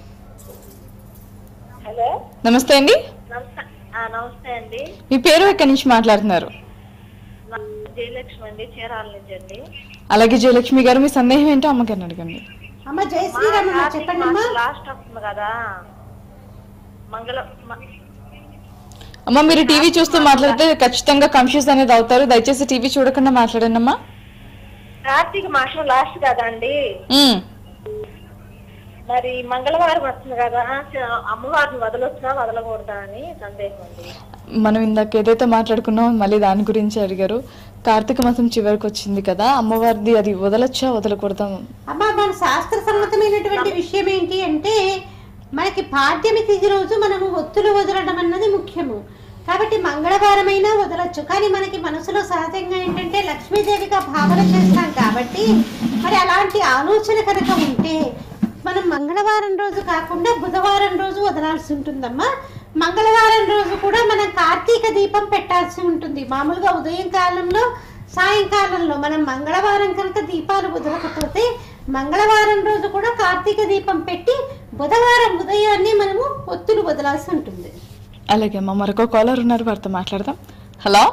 హలో నమస్తే అండి నమస్తే నమస్తే అండి మీ పేరు ఎక్కడి నుంచి మాట్లాడుతున్నారు నా జయలక్ష్మి అండి చీరాల నుంచి అండి అలాగే జయలక్ష్మి గారు మీ సందేహం ఏంటో అమ్మగారిని అడగండి అమ్మ జయ శ్రీరామ చెప్పండి అమ్మా లాస్ట్ వస్తుంది కదా మంగళ మ- అమ్మ మీరు టీవీ చూస్తూ మాట్లాడితే ఖచ్చితంగా కన్ఫ్యూజ్ అనేది అవుతారు దయచేసి టీవీ చూడకుండా మాట్లాడండి అమ్మా కార్తీక మాసం లాస్ట్ కదా అండి ఉమ్. మరి మంగళవారం వస్తుంది కదా అమ్మవారిని వదలొచ్చా వదలకూడదా అని సందేహం అండి మనం ఇందాక ఏదైతే మాట్లాడుకున్నామో మళ్ళీ దాని గురించి అడిగారు కార్తీక మాసం చివరికి వచ్చింది కదా అమ్మవారిది అది వదలొచ్చా వదలకూడదా అమ్మ మన శాస్త్ర సమ్మతమైనటువంటి విషయం ఏంటి అంటే మనకి పాడ్యమి తిథి రోజు మనము ఒత్తులు వదలడం అన్నది ముఖ్యము కాబట్టి మంగళవారమైనా వదలొచ్చు కానీ మనకి మనసులో సహజంగా ఏంటంటే లక్ష్మీదేవిగా భావన చేస్తాం కాబట్టి మరి అలాంటి ఆలోచన కనుక ఉంటే మనం మంగళవారం రోజు కాకుండా బుధవారం రోజు వదలాల్సి ఉంటుందమ్మా మంగళవారం రోజు కూడా మనం కార్తీక దీపం పెట్టాల్సి ఉంటుంది మామూలుగా ఉదయం కాలంలో సాయంకాలంలో మనం మంగళవారం కనుక దీపాలు వదలకపోతే మంగళవారం రోజు కూడా కార్తీక దీపం పెట్టి బుధవారం ఉదయాన్నే మనము ఒత్తులు వదలాల్సి ఉంటుంది అలాగే అమ్మ మరొక కాలర్ ఉన్నారు వారితో మాట్లాడదాం హలో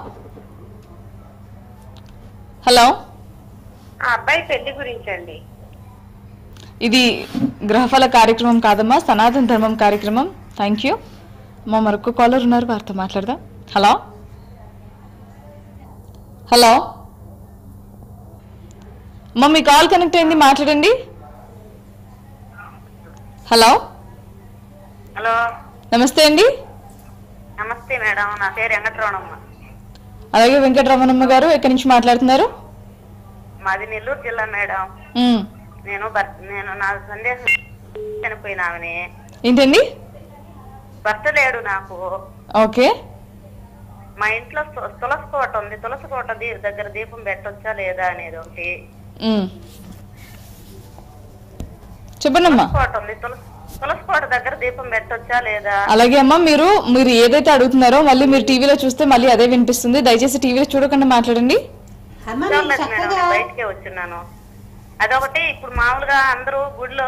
హలో ఆ అబ్బాయి పెళ్లి గురించి అండి ఇది గ్రహఫల కార్యక్రమం కాదమ్మా సనాతన ధర్మం కార్యక్రమం థ్యాంక్ యూ అమ్మ మరొక కాలర్ ఉన్నారు వారితో మాట్లాడదాం హలో హలో అమ్మ మీ కాల్ కనెక్ట్ అయింది మాట్లాడండి హలో హలో నమస్తే అండి నమస్తే మేడం నా పేరు వెంకటరమణమ్మ అలాగే వెంకటరమణమ్మ గారు ఎక్కడి నుంచి మాట్లాడుతున్నారు మాది నెల్లూరు జిల్లా మేడం ఉమ్, నేను భర్త నేను నా సందేశం చనిపోయినామని ఏంటండి భర్త లేడు నాకు ఓకే మా ఇంట్లో తులసి తులసి కోట ఉంది తులసి కోట దీ- దగ్గర దీపం పెట్టొచ్చా లేదా అనేది ఒకటి ఉమ్. చెప్పండమ్మా కోట ఉంది తులసి తులసి కోట దగ్గర దీపం పెట్టొచ్చా లేదా అలాగే అమ్మా మీరు మీరు ఏదైతే అడుగుతున్నారో మళ్ళీ మీరు టీవీలో చూస్తే మళ్ళీ అదే వినిపిస్తుంది దయచేసి టీవీలో చూడకుండా మాట్లాడండి అమ్మ మీరు చూడలేదు మేడం చక్కగా నేను బయటకే వచ్చున్నాను అదొకటి ఇప్పుడు మామూలుగా అందరూ గుడిలో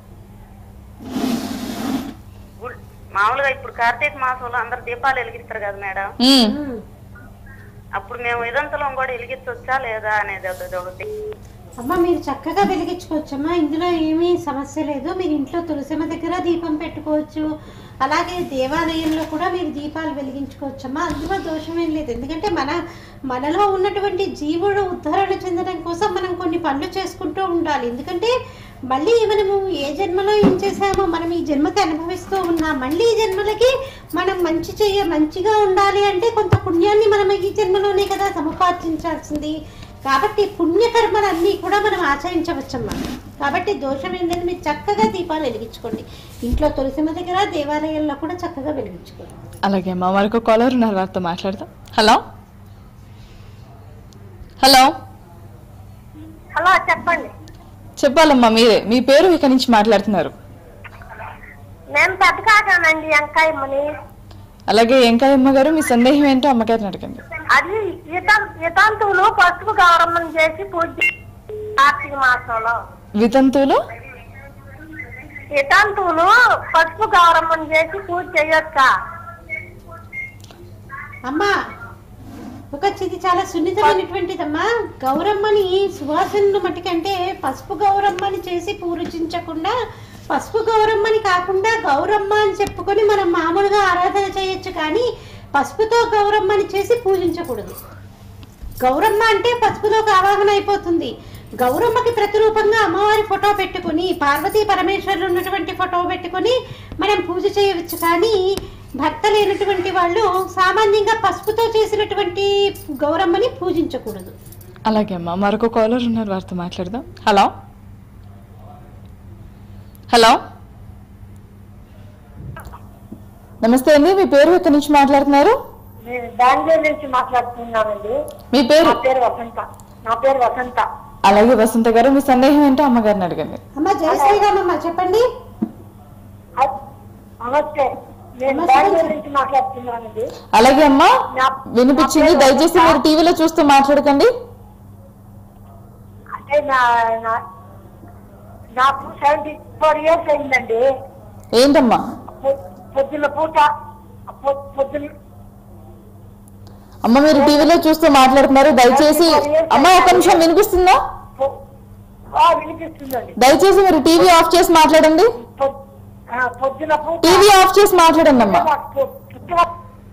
గుడ్- మామూలుగా ఇప్పుడు కార్తీక మాసంలో అందరు దీపాలు వెలిగిస్తారు కదా మేడం ఉమ్. ఉమ్. అప్పుడు మేము ఇదంతలో కూడా వెలిగించవచ్చా లేదా అనేది ఒకటి ఒకటి అమ్మ మీరు చక్కగా వెలిగించుకోవచ్చమ్మా ఇందులో ఏమీ సమస్య లేదు మీరు ఇంట్లో తులసిమ దగ్గర దీపం పెట్టుకోవచ్చు అలాగే దేవాలయంలో కూడా మీరు దీపాలు వెలిగించుకోవచ్చమ్మా అందులో దోషమేం లేదు ఎందుకంటే మన మనలో ఉన్నటువంటి జీవుడు ఉద్ధరణ చెందడం కోసం మనం కొన్ని పనులు చేసుకుంటూ ఉండాలి ఎందుకంటే మళ్ళీ మనము ఏ జన్మలో ఏం చేసామో మనం ఈ జన్మకి అనుభవిస్తూ ఉన్నాం మళ్ళీ ఈ జన్మలకి మనం మంచి చెయ్య మంచిగా ఉండాలి అంటే కొంత పుణ్యాన్ని మనం ఈ జన్మలోనే కదా సముపార్జించాల్సింది కాబట్టి పుణ్యకర్మలన్నీ కూడా మనం ఆచరించవచ్చమ్మా కాబట్టి దోషం ఏంటంటే మీరు చక్కగా దీపాలు వెలిగించుకోండి ఇంట్లో తులసిమ దగ్గర దేవాలయంలో కూడా చక్కగా వెలిగించుకోండి అలాగే అమ్మా మరొక కాలర్ ఉన్నారు వారితో మాట్లాడదాం హలో హలో హలో చెప్పండి చెప్పాలమ్మా మీరే మీ పేరు ఇక్కడి నుంచి మాట్లాడుతున్నారు నేను పెద్ద కాకానండి వెంకాయమ్మని అలాగే వెంకాయమ్మ గారు మీ సందేహం ఏంటో అమ్మగారిని అడగండి అది ఇతం- ఇతంతువులు పసుపు గౌరమ్మను చేసి పూజ చేస్తారు కార్తీక మాసంలో వితంతువులు ఇతంతువులు పసుపు గౌరమ్మను చేసి పూజ చేయొచ్చా అమ్మా ఒక ఇది చాలా సున్నితమైనటువంటిదమ్మా గౌరమ్మని సువాసనను మట్టికంటే పసుపు గౌరమ్మని చేసి పూజించకుండా పసుపు గౌరమ్మని కాకుండా గౌరమ్మ అని చెప్పుకొని మనం మామూలుగా ఆరాధన చేయొచ్చు కానీ పసుపుతో గౌరమ్మని చేసి పూజించకూడదు గౌరమ్మ అంటే పసుపుతో ఆవాహన అయిపోతుంది గౌరమ్మకి ప్రతిరూపంగా అమ్మవారి ఫోటో పెట్టుకుని పార్వతీ పరమేశ్వరులు ఉన్నటువంటి ఫోటో పెట్టుకుని మనం పూజ చేయవచ్చు కానీ భర్త లేనటువంటి వాళ్ళు సామాన్యంగా పసుపుతో చేసినటువంటి గౌరమ్మని పూజించకూడదు అలాగే అమ్మా మరొక కాలర్ ఉన్నారు వారితో మాట్లాడదాం హలో హలో నమస్తే అండి మీ పేరు ఎక్కడి నుంచి మాట్లాడుతున్నారు నేను బెంగళూరు నుంచి మాట్లాడుతున్నానండి మీ పేరు నా పేరు వసంత నా పేరు వసంత అలాగే వసంత గారు మీ సందేహం ఏంటో అమ్మగారిని అడగండి అమ్మ జై శ్రీరామమ్మ చెప్పండి హ- నమస్తే నేను నమస్తే. బెంగళూరు నుంచి మాట్లాడుతున్నానండి అలాగే అమ్మా నా- వినిపించింది నా పేరు దయచేసి వసంత. మీరు టీవీలో చూస్తూ మాట్లాడకండి అంటే నా నా- నాకు సెవెంటీ ఫోర్ ఇయర్స్ అయిందండి ఏంటమ్మా పొ- పొద్దున్న పూట పొ- పొద్దున్న అమ్మ మీరు టీవీలో చూస్తూ మాట్లాడుతున్నారు దయచేసి అమ్మ ఒక నిమిషం వినిపిస్తుందా పొ- ఆ, వినిపిస్తుందండి దయచేసి మీరు టీవీ ఆఫ్ చేసి మాట్లాడండి పొ- ఆ, పొద్దున పూట టీవీ ఆఫ్ చేసి మాట్లాడండి అమ్మా నాకు పొ- పుట్టిన-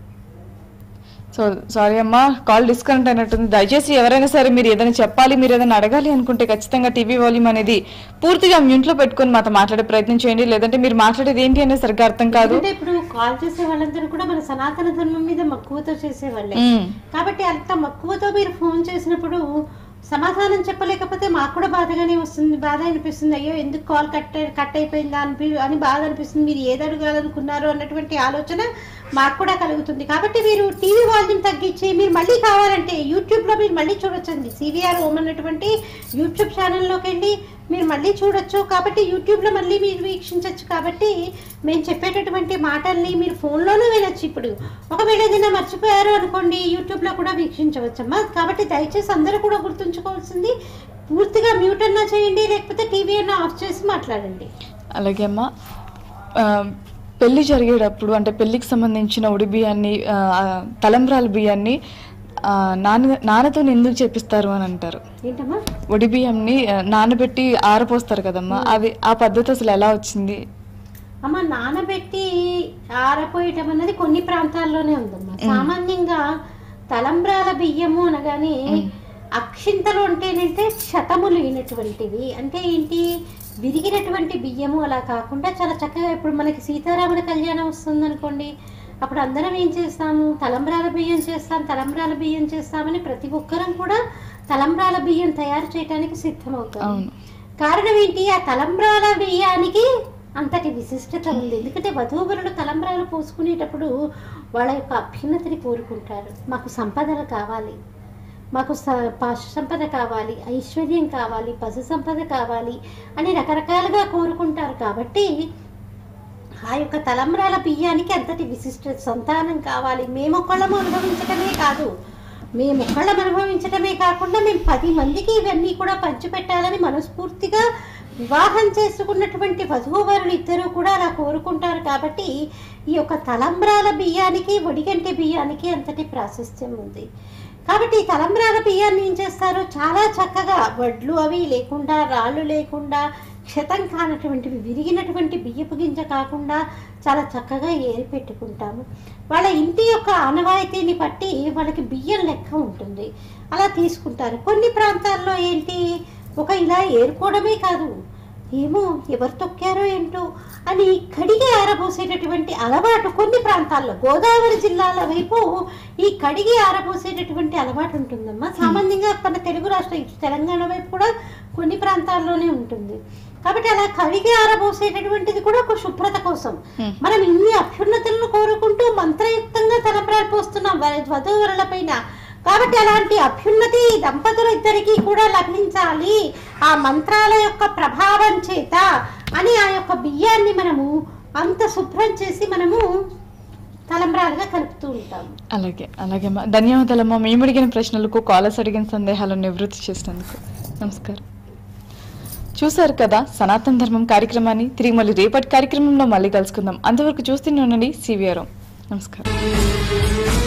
సో సారీ అమ్మా కాల్ డిస్కనెక్ట్ అయినట్టుంది దయచేసి ఎవరైనా సరే మీరు ఏదైనా చెప్పాలి మీరు ఏదైనా అడగాలి అనుకుంటే ఖచ్చితంగా టీవీ వాల్యూమ్ అనేది పూర్తిగా మ్యూట్ లో పెట్టుకొని మాతో మాట్లాడే ప్రయత్నం చేయండి లేదంటే మీరు మాట్లాడేది ఏంటి అనేది సరిగ్గా అర్థం కాదు అంటే ఇప్పుడు కాల్ చేసే వాళ్ళందరూ కూడా మన సనాతన ధర్మం మీద మక్కువతో చేసేవాళ్ళే మ్మ్. కాబట్టి అంత మక్కువతో మీరు ఫోన్ చేసినప్పుడు సమాధానం చెప్పలేకపోతే మాకు కూడా బాధగానే వస్తుంది బాధ అనిపిస్తుంది అయ్యో ఎందుకు కాల్ కట్ కట్ అయిపోయిందా అనిపి అని బాధ అనిపిస్తుంది మీరు ఏది అడగాలనుకున్నారు అన్నటువంటి ఆలోచన మాకు కూడా కలుగుతుంది కాబట్టి మీరు టీవీ వాల్యూమ్ తగ్గించి మీరు మళ్ళీ కావాలంటే యూట్యూబ్లో మీరు మళ్ళీ చూడొచ్చండి సివిఆర్ ఓమ్ అన్నటువంటి యూట్యూబ్ ఛానల్లోకి వెళ్ళి మీరు మళ్ళీ చూడొచ్చు కాబట్టి యూట్యూబ్లో మళ్ళీ మీరు వీక్షించవచ్చు కాబట్టి మేము చెప్పేటటువంటి మాటల్ని మీరు ఫోన్లోనూ వినొచ్చు ఇప్పుడు ఒకవేళ ఏదైనా మర్చిపోయారు అనుకోండి యూట్యూబ్లో కూడా వీక్షించవచ్చమ్మా కాబట్టి దయచేసి అందరూ కూడా గుర్తుంచుకోవాల్సింది పూర్తిగా మ్యూట్ అన్నా చేయండి లేకపోతే టీవీ అన్నా ఆఫ్ చేసి మాట్లాడండి అలాగే అమ్మా ఆ, పెళ్లి జరిగేటప్పుడు అంటే పెళ్లికి సంబంధించిన ఉడి బియ్యాన్ని ఆ, ఆ, తలంబ్రాల బియ్యాన్ని ఆ, నాన్న నాన్నతో ఎందుకు చేపిస్తారు అని అంటారు ఏంటమ్మా ఉడి బియ్యంని ఆ, నానబెట్టి ఆరపోస్తారు కదమ్మా అది ఆ పద్ధతి అసలు ఎలా వచ్చింది అమ్మ నానబెట్టి ఆరపోయటం అన్నది కొన్ని ప్రాంతాల్లోనే ఉందమ్మా సామాన్యంగా తలంబ్రాల బియ్యము అనగానే అక్షింతలు అంటేనంటే శతములు అయినటువంటివి అంటే ఏంటి విరిగినటువంటి బియ్యము అలా కాకుండా చాలా చక్కగా ఇప్పుడు మనకి సీతారాముల కళ్యాణం వస్తుందనుకోండి అప్పుడు అందరం ఏం చేస్తాము తలంబ్రాల బియ్యం చేస్తాం తలంబ్రాల బియ్యం చేస్తామని ప్రతి ఒక్కరం కూడా తలంబ్రాల బియ్యం తయారు చేయడానికి సిద్ధమవుతాం అవును కారణం ఏంటి ఆ తలంబ్రాల బియ్యానికి అంతటి విశిష్టత ఉంది ఎందుకంటే వధూవరులు తలంబ్రాలు పోసుకునేటప్పుడు వాళ్ళ యొక్క అభ్యున్నతిని కోరుకుంటారు మాకు సంపదలు కావాలి మాకు స- పశు సంపద కావాలి ఐశ్వర్యం కావాలి పశు సంపద కావాలి అని రకరకాలుగా కోరుకుంటారు కాబట్టి ఆ యొక్క తలంబ్రాల బియ్యానికి అంతటి విశిష్ట సంతానం కావాలి మేమొక్కళ్ళము అనుభవించటమే కాదు మేమొక్కళ్ళం అనుభవించటమే కాకుండా మేము పది మందికి ఇవన్నీ కూడా పంచిపెట్టాలని మనస్ఫూర్తిగా వివాహం చేసుకున్నటువంటి వధూవరులు ఇద్దరూ కూడా అలా కోరుకుంటారు కాబట్టి ఈ యొక్క తలంబ్రాల బియ్యానికి ఒడిగంటి బియ్యానికి అంతటి ప్రాశస్త్యం ఉంది కాబట్టి ఈ తలంబ్రాల బియ్యాన్ని ఏం చేస్తారు చాలా చక్కగా వడ్లు అవి లేకుండా రాళ్ళు లేకుండా క్షతం కానటువంటివి విరిగినటువంటి బియ్యపు గింజ కాకుండా చాలా చక్కగా ఏరి పెట్టుకుంటాము వాళ్ళ ఇంటి యొక్క ఆనవాయితీని బట్టి వాళ్ళకి బియ్యం లెక్క ఉంటుంది అలా తీసుకుంటారు కొన్ని ప్రాంతాల్లో ఏంటి ఒక ఇలా ఏరుకోవడమే కాదు ఏమో ఎవరు తొక్కారో ఏంటో అని కడిగి ఆరబోసేటటువంటి అలవాటు కొన్ని ప్రాంతాల్లో గోదావరి జిల్లాల వైపు ఈ కడిగి ఆరబోసేటటువంటి అలవాటు ఉంటుందమ్మా సామాన్యంగా మన తెలుగు రాష్ట్ర ఇటు తెలంగాణ వైపు కూడా కొన్ని ప్రాంతాల్లోనే ఉంటుంది కాబట్టి అలా కడిగి ఆరబోసేటటువంటిది కూడా ఒక శుభ్రత కోసం మనం ఇన్ని అభ్యున్నతులను కోరుకుంటూ మంత్రయుక్తంగా తలంబ్రాలు పోస్తున్నాం వర- వధూవరుల పైన కాబట్టి అలాంటి అభ్యున్నతి దంపతులు ఇద్దరికి కూడా లభించాలి ఆ మంత్రాల యొక్క ప్రభావం చేత అని ఆ యొక్క బియ్యాన్ని మనము అంత శుభ్రం చేసి మనము తలంబ్రాలుగా కలుపుతూ ఉంటాము అలాగే అలాగే అమ్మా ధన్యవాదాలమ్మా మేము అడిగిన ప్రశ్నలకు కాలర్స్ అడిగిన సందేహాలను నివృత్తి చేసినందుకు నమస్కారం చూశారు కదా సనాతన ధర్మం కార్యక్రమాన్ని తిరిగి మళ్ళీ రేపటి కార్యక్రమంలో మళ్ళీ కలుసుకుందాం అంతవరకు చూస్తూనే ఉండండి సివిఆర్ నమస్కారం